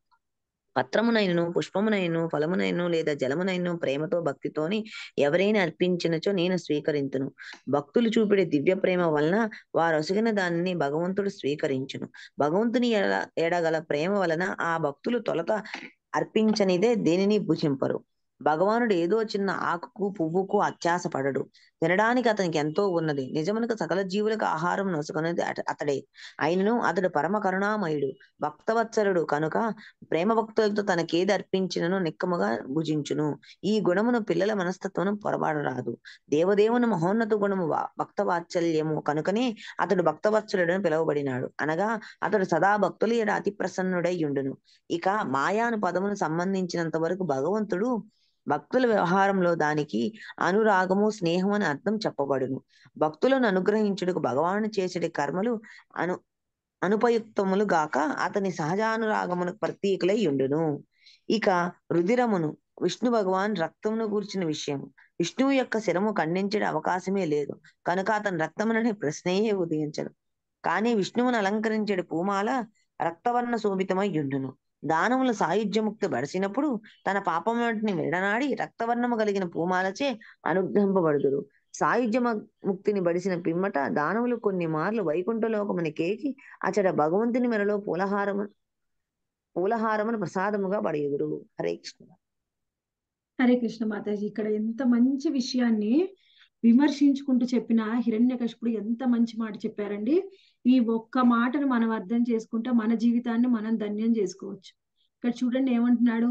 పత్రమునైనను పుష్పమునైను ఫలమునైను లేదా జలమునైను ప్రేమతో భక్తితోని ఎవరైనా అర్పించినచో నేను స్వీకరింతును భక్తులు చూపిడే దివ్య ప్రేమ వలన వారు అసుగిన దానిని భగవంతుడు స్వీకరించును భగవంతుని ఎడ ఎడగల ప్రేమ వలన ఆ భక్తులు తొలత అర్పించనిదే దేనిని భుజింపరు భగవానుడు ఏదో చిన్న ఆకుకు పువ్వుకు అత్యాస పడడు తినడానికి అతనికి ఎంతో ఉన్నది నిజమునకు సకల జీవులకు ఆహారం నొసుకునేది అత- అతడే అయినను అతడు పరమ కరుణామయుడు భక్తవత్సలుడు కనుక ప్రేమ భక్తులతో తనకేది అర్పించినను నిక్కముగా భుజించును ఈ గుణమును పిల్లల మనస్తత్వము పొరబాడరాదు దేవదేవుని మహోన్నత గుణము వా- భక్త వాత్సల్యము కనుకనే అతడు భక్తవత్సలుడని పిలువబడినాడు అనగా అతడు సదా భక్తుల ఎడ అతి ప్రసన్నుడై ఉండును ఇక మాయాను పదమును సంబంధించినంత వరకు భగవంతుడు భక్తుల వ్యవహారంలో దానికి అనురాగము స్నేహం అని అర్థం చెప్పబడును భక్తులను అనుగ్రహించుటకు భగవాను చేసేటి కర్మలు అను అనుపయుక్తములు గాక అతని సహజానురాగమును ప్రతీకలై ఉండును ఇక రుధిరమును విష్ణు భగవాన్ రక్తమును గూర్చిన విషయం విష్ణువు యొక్క శిరము ఖండించే అవకాశమే లేదు కనుక అతని రక్తమునని ప్రశ్నయే ఉదయించడు కానీ విష్ణువును అలంకరించే పూమాల రక్తవర్ణ శోభితమై ఉండును దానముల సాయుధ్యముక్తి బడిసినప్పుడు తన పాపములన్నిటిని విడనాడి రక్తవర్ణము కలిగిన పూమాలచే అనుగ్రహింపబడుదురు సాయుధ్య మ- ముక్తిని బడిసిన పిమ్మట దానవులు కొన్ని మార్లు వైకుంఠ లోకముని కేకి అచట భగవంతుని మెరలో పూలహారము పూలహారమును ప్రసాదముగా పడేయుదురు హరే కృష్ణ హరే కృష్ణ మాతాజీ ఇక్కడ ఎంత మంచి విషయాన్ని విమర్శించుకుంటూ చెప్పిన హిరణ్యకశిపుడు ఎంత మంచి మాట చెప్పారండి ఈ ఒక్క మాటను మనం అర్థం చేసుకుంటే మన జీవితాన్ని మనం ధన్యం చేసుకోవచ్చు ఇక్కడ చూడండి ఏమంటున్నాడు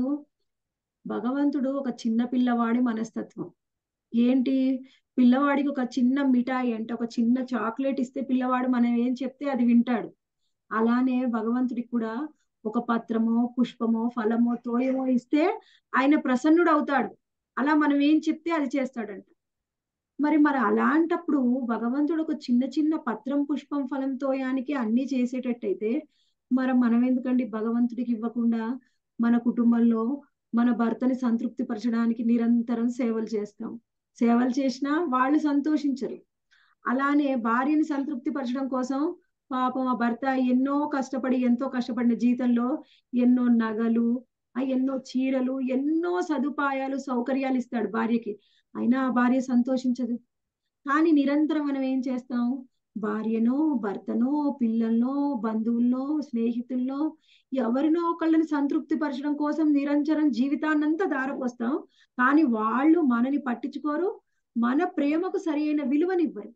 భగవంతుడు ఒక చిన్న పిల్లవాడి మనస్తత్వం ఏంటి పిల్లవాడికి ఒక చిన్న మిఠాయి అంటే ఒక చిన్న చాక్లెట్ ఇస్తే పిల్లవాడు మనం ఏం చెప్తే అది వింటాడు అలానే భగవంతుడికి కూడా ఒక పత్రమో పుష్పమో ఫలమో తోయమో ఇస్తే ఆయన ప్రసన్నుడు అవుతాడు అలా మనం ఏం చెప్తే అది చేస్తాడంట మరి మరి అలాంటప్పుడు భగవంతుడు ఒక చిన్న చిన్న పత్రం పుష్పం ఫలం తోయానికి అన్ని చేసేటట్టయితే మరి మనం ఎందుకండి భగవంతుడికి ఇవ్వకుండా మన కుటుంబంలో మన భర్తని సంతృప్తి పరచడానికి నిరంతరం సేవలు చేస్తాం సేవలు చేసినా వాళ్ళు సంతోషించరు అలానే భార్యని సంతృప్తి పరచడం కోసం పాపం ఆ భర్త ఎన్నో కష్టపడి ఎంతో కష్టపడిన జీతంలో ఎన్నో నగలు ఆ ఎన్నో చీరలు ఎన్నో సదుపాయాలు సౌకర్యాలు ఇస్తాడు భార్యకి అయినా ఆ భార్య సంతోషించదు కానీ నిరంతరం మనం ఏం చేస్తాం భార్యనో భర్తనో పిల్లల్లో బంధువుల్లో స్నేహితుల్లో ఎవరినో ఒకళ్ళని సంతృప్తి పరచడం కోసం నిరంతరం జీవితాన్నంతా దారపోస్తాం కానీ వాళ్ళు మనని పట్టించుకోరు మన ప్రేమకు సరి అయిన విలువనివ్వరు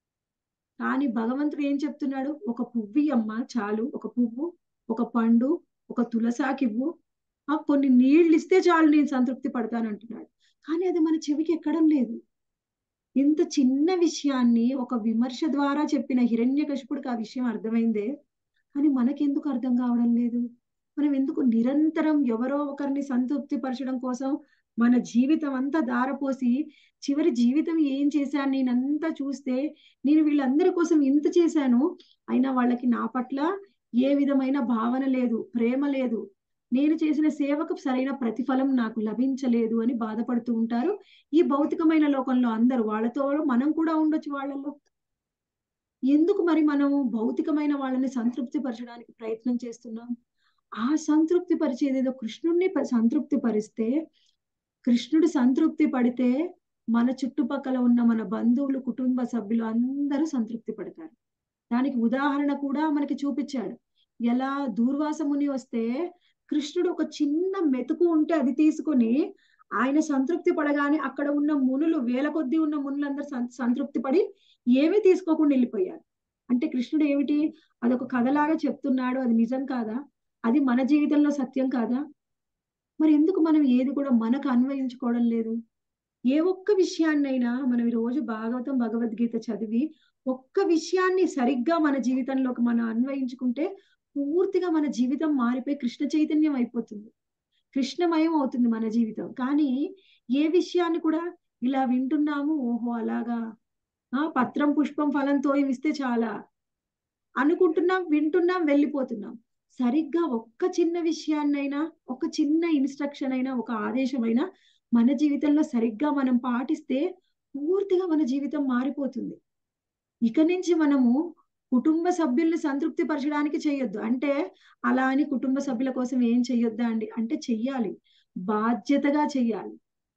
కానీ భగవంతుడు ఏం చెప్తున్నాడు ఒక పువ్వు అమ్మ చాలు ఒక పువ్వు ఒక పండు ఒక తులసాకివ్వు ఆ కొన్ని నీళ్ళు ఇస్తే చాలు నేను సంతృప్తి పడతానంటున్నాడు కానీ అది మన చెవికి ఎక్కడం లేదు ఇంత చిన్న విషయాన్ని ఒక విమర్శ ద్వారా చెప్పిన హిరణ్యకశిపుడికి ఆ విషయం అర్థమైందే కానీ మనకెందుకు అర్థం కావడం లేదు మనం ఎందుకు నిరంతరం ఎవరో ఒకరిని సంతృప్తి పరచడం కోసం మన జీవితం అంతా దారపోసి చివరి జీవితం ఏం చేశాను నేనంతా చూస్తే నేను వీళ్ళందరి కోసం ఇంత చేశాను అయినా వాళ్ళకి నా పట్ల ఏ విధమైన భావన లేదు ప్రేమ లేదు నేను చేసిన సేవకు సరైన ప్రతిఫలం నాకు లభించలేదు అని బాధపడుతూ ఉంటారు ఈ భౌతికమైన లోకంలో అందరూ వాళ్ళతో మనం కూడా ఉండొచ్చు వాళ్ళలో ఎందుకు మరి మనం భౌతికమైన వాళ్ళని సంతృప్తి పరచడానికి ప్రయత్నం చేస్తున్నాం ఆ సంతృప్తి పరిచేదేదో కృష్ణుడిని ప- సంతృప్తి పరిస్తే కృష్ణుడు సంతృప్తి పడితే మన చుట్టుపక్కల ఉన్న మన బంధువులు కుటుంబ సభ్యులు అందరూ సంతృప్తి పడతారు దానికి ఉదాహరణ కూడా మనకి చూపించాడు ఎలా దూర్వాస ముని వస్తే కృష్ణుడు ఒక చిన్న మెతుకు ఉంటే అది తీసుకొని ఆయన సంతృప్తి పడగానే అక్కడ ఉన్న మునులు వేల కొద్దీ ఉన్న మునులందరూ సం- సంతృప్తి పడి ఏమీ తీసుకోకుండా వెళ్ళిపోయారు అంటే కృష్ణుడు ఏమిటి అదొక కథలాగా చెప్తున్నాడు అది నిజం కాదా అది మన జీవితంలో సత్యం కాదా మరి ఎందుకు మనం ఏది కూడా మనకు అన్వయించుకోవడం లేదు ఏ ఒక్క విషయాన్నైనా మనం ఈ రోజు భాగవతం భగవద్గీత చదివి ఒక్క విషయాన్ని సరిగ్గా మన జీవితంలోకి మనం అన్వయించుకుంటే పూర్తిగా మన జీవితం మారిపోయి కృష్ణ చైతన్యం అయిపోతుంది కృష్ణమయం అవుతుంది మన జీవితం కానీ ఏ విషయాన్ని కూడా ఇలా వింటున్నాము ఓహో అలాగా ఆ పత్రం పుష్పం ఫలంతో ఇస్తే చాలా అనుకుంటున్నాం వింటున్నాం వెళ్ళిపోతున్నాం సరిగ్గా ఒక్క చిన్న విషయాన్నైనా ఒక చిన్న ఇన్స్ట్రక్షన్ అయినా ఒక ఆదేశమైనా మన జీవితంలో సరిగ్గా మనం పాటిస్తే పూర్తిగా మన జీవితం మారిపోతుంది ఇక నుంచి మనము కుటుంబ సభ్యుల్ని సంతృప్తి పరచడానికి చేయొద్దు అంటే అలా అని కుటుంబ సభ్యుల కోసం ఏం చెయ్యొద్దా అండి అంటే చెయ్యాలి బాధ్యతగా చెయ్యాలి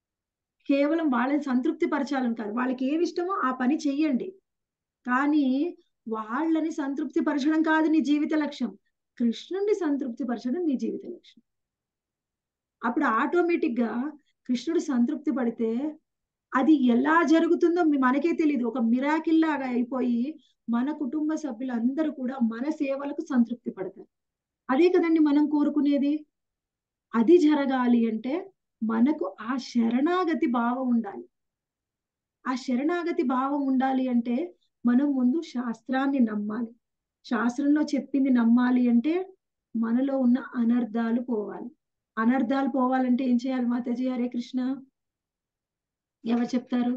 కేవలం వాళ్ళని సంతృప్తి పరచాలని కాదు వాళ్ళకి ఏమి ఇష్టమో ఆ పని చెయ్యండి కానీ వాళ్ళని సంతృప్తి పరచడం కాదు నీ జీవిత లక్ష్యం కృష్ణుడిని సంతృప్తి పరచడం నీ జీవిత లక్ష్యం అప్పుడు ఆటోమేటిక్ గా కృష్ణుడు సంతృప్తి పడితే అది ఎలా జరుగుతుందో మీ- మనకే తెలియదు ఒక మిరాకిల్ లాగా అయిపోయి మన కుటుంబ సభ్యులందరూ కూడా మన సేవలకు సంతృప్తి పడతారు అదే కదండి మనం కోరుకునేది అది జరగాలి అంటే మనకు ఆ శరణాగతి భావం ఉండాలి ఆ శరణాగతి భావం ఉండాలి అంటే మనం ముందు శాస్త్రాన్ని నమ్మాలి శాస్త్రంలో చెప్పింది నమ్మాలి అంటే మనలో ఉన్న అనర్థాలు పోవాలి అనర్థాలు పోవాలంటే ఏం చేయాలి మాతాజీ హరే కృష్ణ ఎవరు చెప్తారు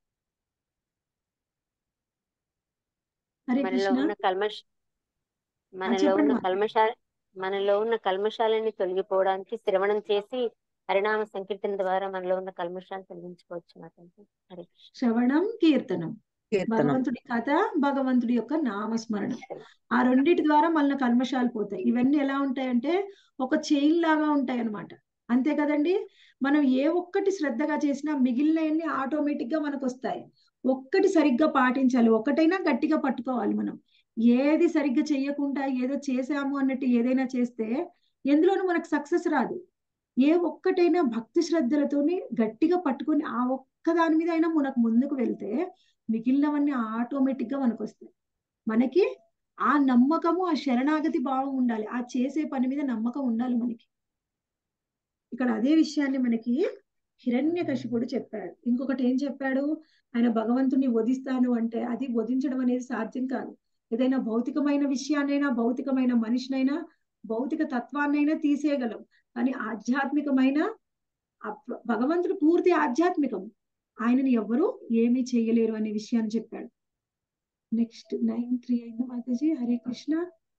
హరే మనలో కృష్ణ ఉన్న కల్మష్ మనలో చెప్పండి ఉన్న మా. కల్మషాల మనలో ఉన్న కల్మషాలని తొలగిపోవడానికి శ్రవణం చేసి హరినామ సంకీర్తన ద్వారా మనలో ఉన్న కల్మషాలు తొలగించుకోవచ్చు మాతాజీ హరే కృష్ణ శ్రవణం కీర్తనం కీర్తనం భగవంతుడి కథ భగవంతుడి యొక్క నామస్మరణం ఆ రెండిటి ద్వారా మన కల్మషాలు పోతాయి ఇవన్నీ ఎలా ఉంటాయంటే ఒక చైన్ లాగా ఉంటాయి అన్నమాట అంతే కదండి మనం ఏ ఒక్కటి శ్రద్ధగా చేసినా మిగిలినవన్నీ ఆటోమేటిక్ గా మనకు వస్తాయి ఒక్కటి సరిగ్గా పాటించాలి ఒక్కటైనా గట్టిగా పట్టుకోవాలి మనం ఏది సరిగ్గా చెయ్యకుండా ఏదో చేసాము అన్నట్టు ఏదైనా చేస్తే ఎందులోనూ మనకు సక్సెస్ రాదు ఏ ఒక్కటైనా భక్తి శ్రద్ధలతోని గట్టిగా పట్టుకొని ఆ ఒక్క దాని మీద అయినా మనకు ముందుకు వెళ్తే మిగిలినవన్నీ ఆటోమేటిక్ గా మనకు వస్తాయి మనకి ఆ నమ్మకము ఆ శరణాగతి భావం ఉండాలి ఆ చేసే పని మీద నమ్మకం ఉండాలి మనకి ఇక్కడ అదే విషయాన్ని మనకి హిరణ్యకశిపుడు చెప్పాడు ఇంకొకటి ఏం చెప్పాడు ఆయన భగవంతుని వధిస్తాను అంటే అది వధించడం అనేది సాధ్యం కాదు ఏదైనా భౌతికమైన విషయాన్నైనా భౌతికమైన మనిషినైనా భౌతిక తత్వాన్నైనా తీసేయగలం కానీ ఆధ్యాత్మికమైన ఆ ప్ర- భగవంతుడు పూర్తి ఆధ్యాత్మికం ఆయనని ఎవ్వరూ ఏమీ చేయలేరు అనే విషయాన్ని చెప్పాడు నెక్స్ట్ నైన్ త్రీ అయింది మాతాజీ హరే కృష్ణ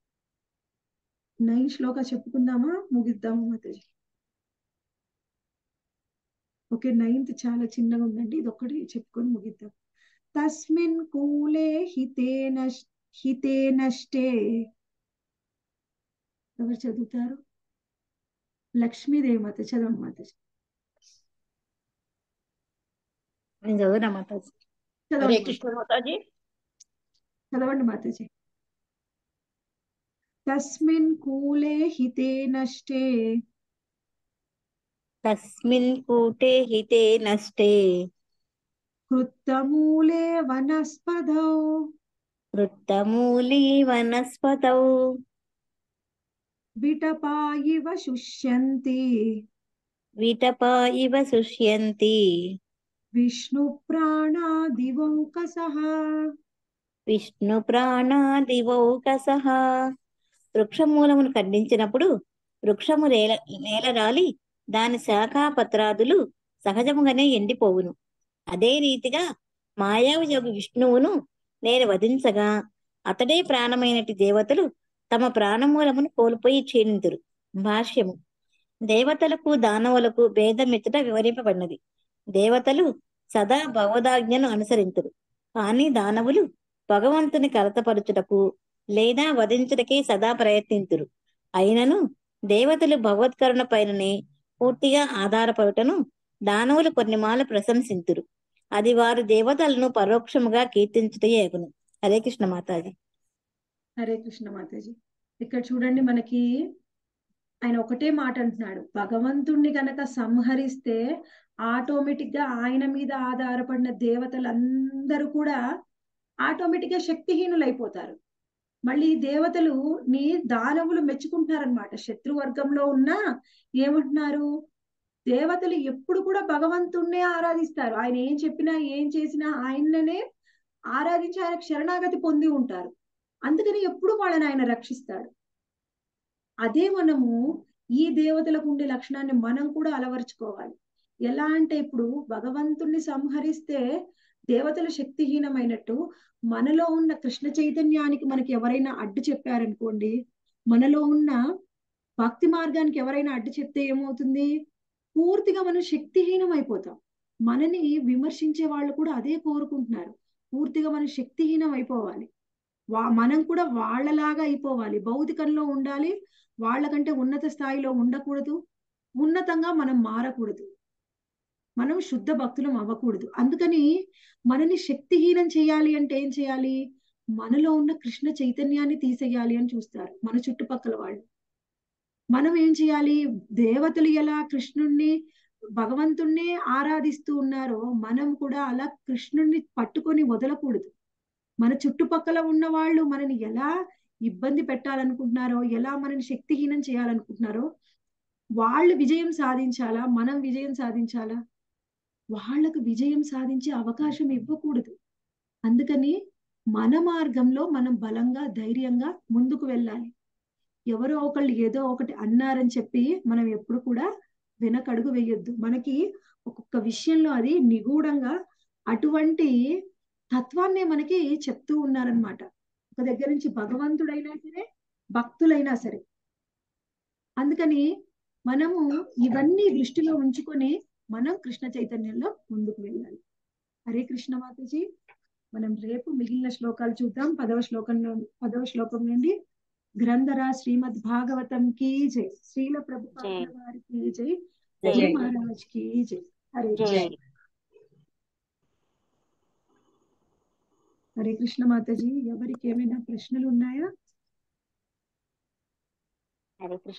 నైన్ శ్లోక చెప్పుకుందామా ముగిద్దామా మాతాజీ ఓకే నైన్త్ చాలా చిన్నగా ఉందండి ఇది ఒక్కటి చెప్పుకొని ముగిద్దాం తస్మిన్ కూలే హితే నష్ హితే నష్టే ఎవరు చదువుతారు లక్ష్మీదేవి మాత చదవండి మాతాజీ నేను చదువునా మాతాజీ హరే చదవండి కృష్ణ మాతాజీ చదవండి మాతాజీ తస్మిన్ కూలే హితే నష్టే తస్మిన్ కూటే హితే నష్టే కృత్తమూలే వనస్పదౌ వృత్తమూలీ వనస్పతౌ విటపా ఇవ శుష్యంతి విటపా ఇవ శుష్యంతి విష్ణు ప్రాణాదివౌకసః విష్ణు ప్రాణాదివౌకసః వృక్షమూలమును ఖండించినప్పుడు వృక్షము నేల నేల రాలి దాని శాఖాపత్రాదులు సహజముగానే ఎండిపోవును అదే రీతిగా మాయావియోగి విష్ణువును నేను వధించగా అతడే ప్రాణమైనటి దేవతలు తమ ప్రాణమూలమును కోల్పోయి క్షీణింతురు భాష్యము దేవతలకు దానవులకు భేదమెచ్చట వివరింపబడినది దేవతలు సదా భగవదాజ్ఞను అనుసరింతురు కానీ దానవులు భగవంతుని కలతపరచుటకు లేదా వధించుటకే సదా ప్రయత్నింతురు అయినను దేవతలు భగవత్కరుణ పైననే పూర్తిగా ఆధారపడుటను దానవులు కొన్ని మాల ప్రశంసింతురు అది వారు దేవతలను పరోక్షముగా కీర్తించుటయే అగును హరే కృష్ణ మాతాజీ హరే కృష్ణ మాతాజీ ఇక్కడ చూడండి మనకి ఆయన ఒకటే మాట అంటున్నాడు భగవంతుణ్ణి గనక సంహరిస్తే ఆటోమేటిక్ గా ఆయన మీద ఆధారపడిన దేవతలందరూ కూడా ఆటోమేటిక్ గా శక్తిహీనులైపోతారు మళ్ళీ దేవతలు నీ దానవులు మెచ్చుకుంటున్నారనమాట శత్రువర్గంలో ఉన్నా ఏమంటున్నారు దేవతలు ఎప్పుడు కూడా భగవంతుణ్ణే ఆరాధిస్తారు ఆయన ఏం చెప్పినా ఏం చేసినా ఆయననే ఆరాధించి ఆయన శరణాగతి పొంది ఉంటారు అందుకని ఎప్పుడు వాళ్ళని ఆయన రక్షిస్తాడు అదే మనము ఈ దేవతలకు ఉండే లక్షణాన్ని మనం కూడా అలవరుచుకోవాలి ఎలా అంటే ఇప్పుడు భగవంతుణ్ణి సంహరిస్తే దేవతలు శక్తిహీనమైనట్టు మనలో ఉన్న కృష్ణ చైతన్యానికి మనకి ఎవరైనా అడ్డు చెప్పారనుకోండి మనలో ఉన్న భక్తి మార్గానికి ఎవరైనా అడ్డు చెప్తే ఏమవుతుంది పూర్తిగా మనం శక్తిహీనం అయిపోతాం మనని విమర్శించే వాళ్ళు కూడా అదే కోరుకుంటున్నారు పూర్తిగా మనం శక్తిహీనం అయిపోవాలి వా మనం కూడా వాళ్ళలాగా అయిపోవాలి భౌతికంలో ఉండాలి వాళ్ళకంటే ఉన్నత స్థాయిలో ఉండకూడదు ఉన్నతంగా మనం మారకూడదు మనం శుద్ధ భక్తులం అవ్వకూడదు అందుకని మనని శక్తిహీనం చేయాలి అంటే ఏం చేయాలి మనలో ఉన్న కృష్ణ చైతన్యాన్ని తీసేయాలి అని చూస్తారు మన చుట్టుపక్కల వాళ్ళు మనం ఏం చేయాలి దేవతలు ఎలా కృష్ణుణ్ణి భగవంతుణ్ణి ఆరాధిస్తూ ఉన్నారో మనం కూడా అలా కృష్ణుణ్ణి పట్టుకొని వదలకూడదు మన చుట్టుపక్కల ఉన్న వాళ్ళు మనని ఎలా ఇబ్బంది పెట్టాలనుకుంటున్నారో ఎలా మనని శక్తిహీనం చేయాలనుకుంటున్నారో వాళ్ళు విజయం సాధించాలా మనం విజయం సాధించాలా వాళ్లకు విజయం సాధించే అవకాశం ఇవ్వకూడదు అందుకని మన మార్గంలో మనం బలంగా ధైర్యంగా ముందుకు వెళ్ళాలి ఎవరో ఒకళ్ళు ఏదో ఒకటి అన్నారని చెప్పి మనం ఎప్పుడు కూడా వెనకడుగు వేయొద్దు మనకి ఒక్కొక్క విషయంలో అది నిగూఢంగా అటువంటి తత్వాన్నే మనకి చెప్తూ ఉన్నారనమాట ఒక దగ్గర నుంచి భగవంతుడైనా సరే భక్తులైనా సరే అందుకని మనము ఇవన్నీ దృష్టిలో ఉంచుకొని మనం కృష్ణ చైతన్యంలో ముందుకు వెళ్ళాలి హరే కృష్ణ మాతాజీ మనం రేపు మిగిలిన శ్లోకాలు చూద్దాం పదవ శ్లోకంలో పదవ శ్లోకం నుండి గ్రంథర శ్రీమద్ భాగవతం కీ జై శ్రీల ప్రభుపాద వారికి జై జై మహారాజ్ కీ జై హరే కృష్ణ హరే కృష్ణ మాతాజీ ఎవరికి ఏమైనా ప్రశ్నలు ఉన్నాయా హరే కృష్ణ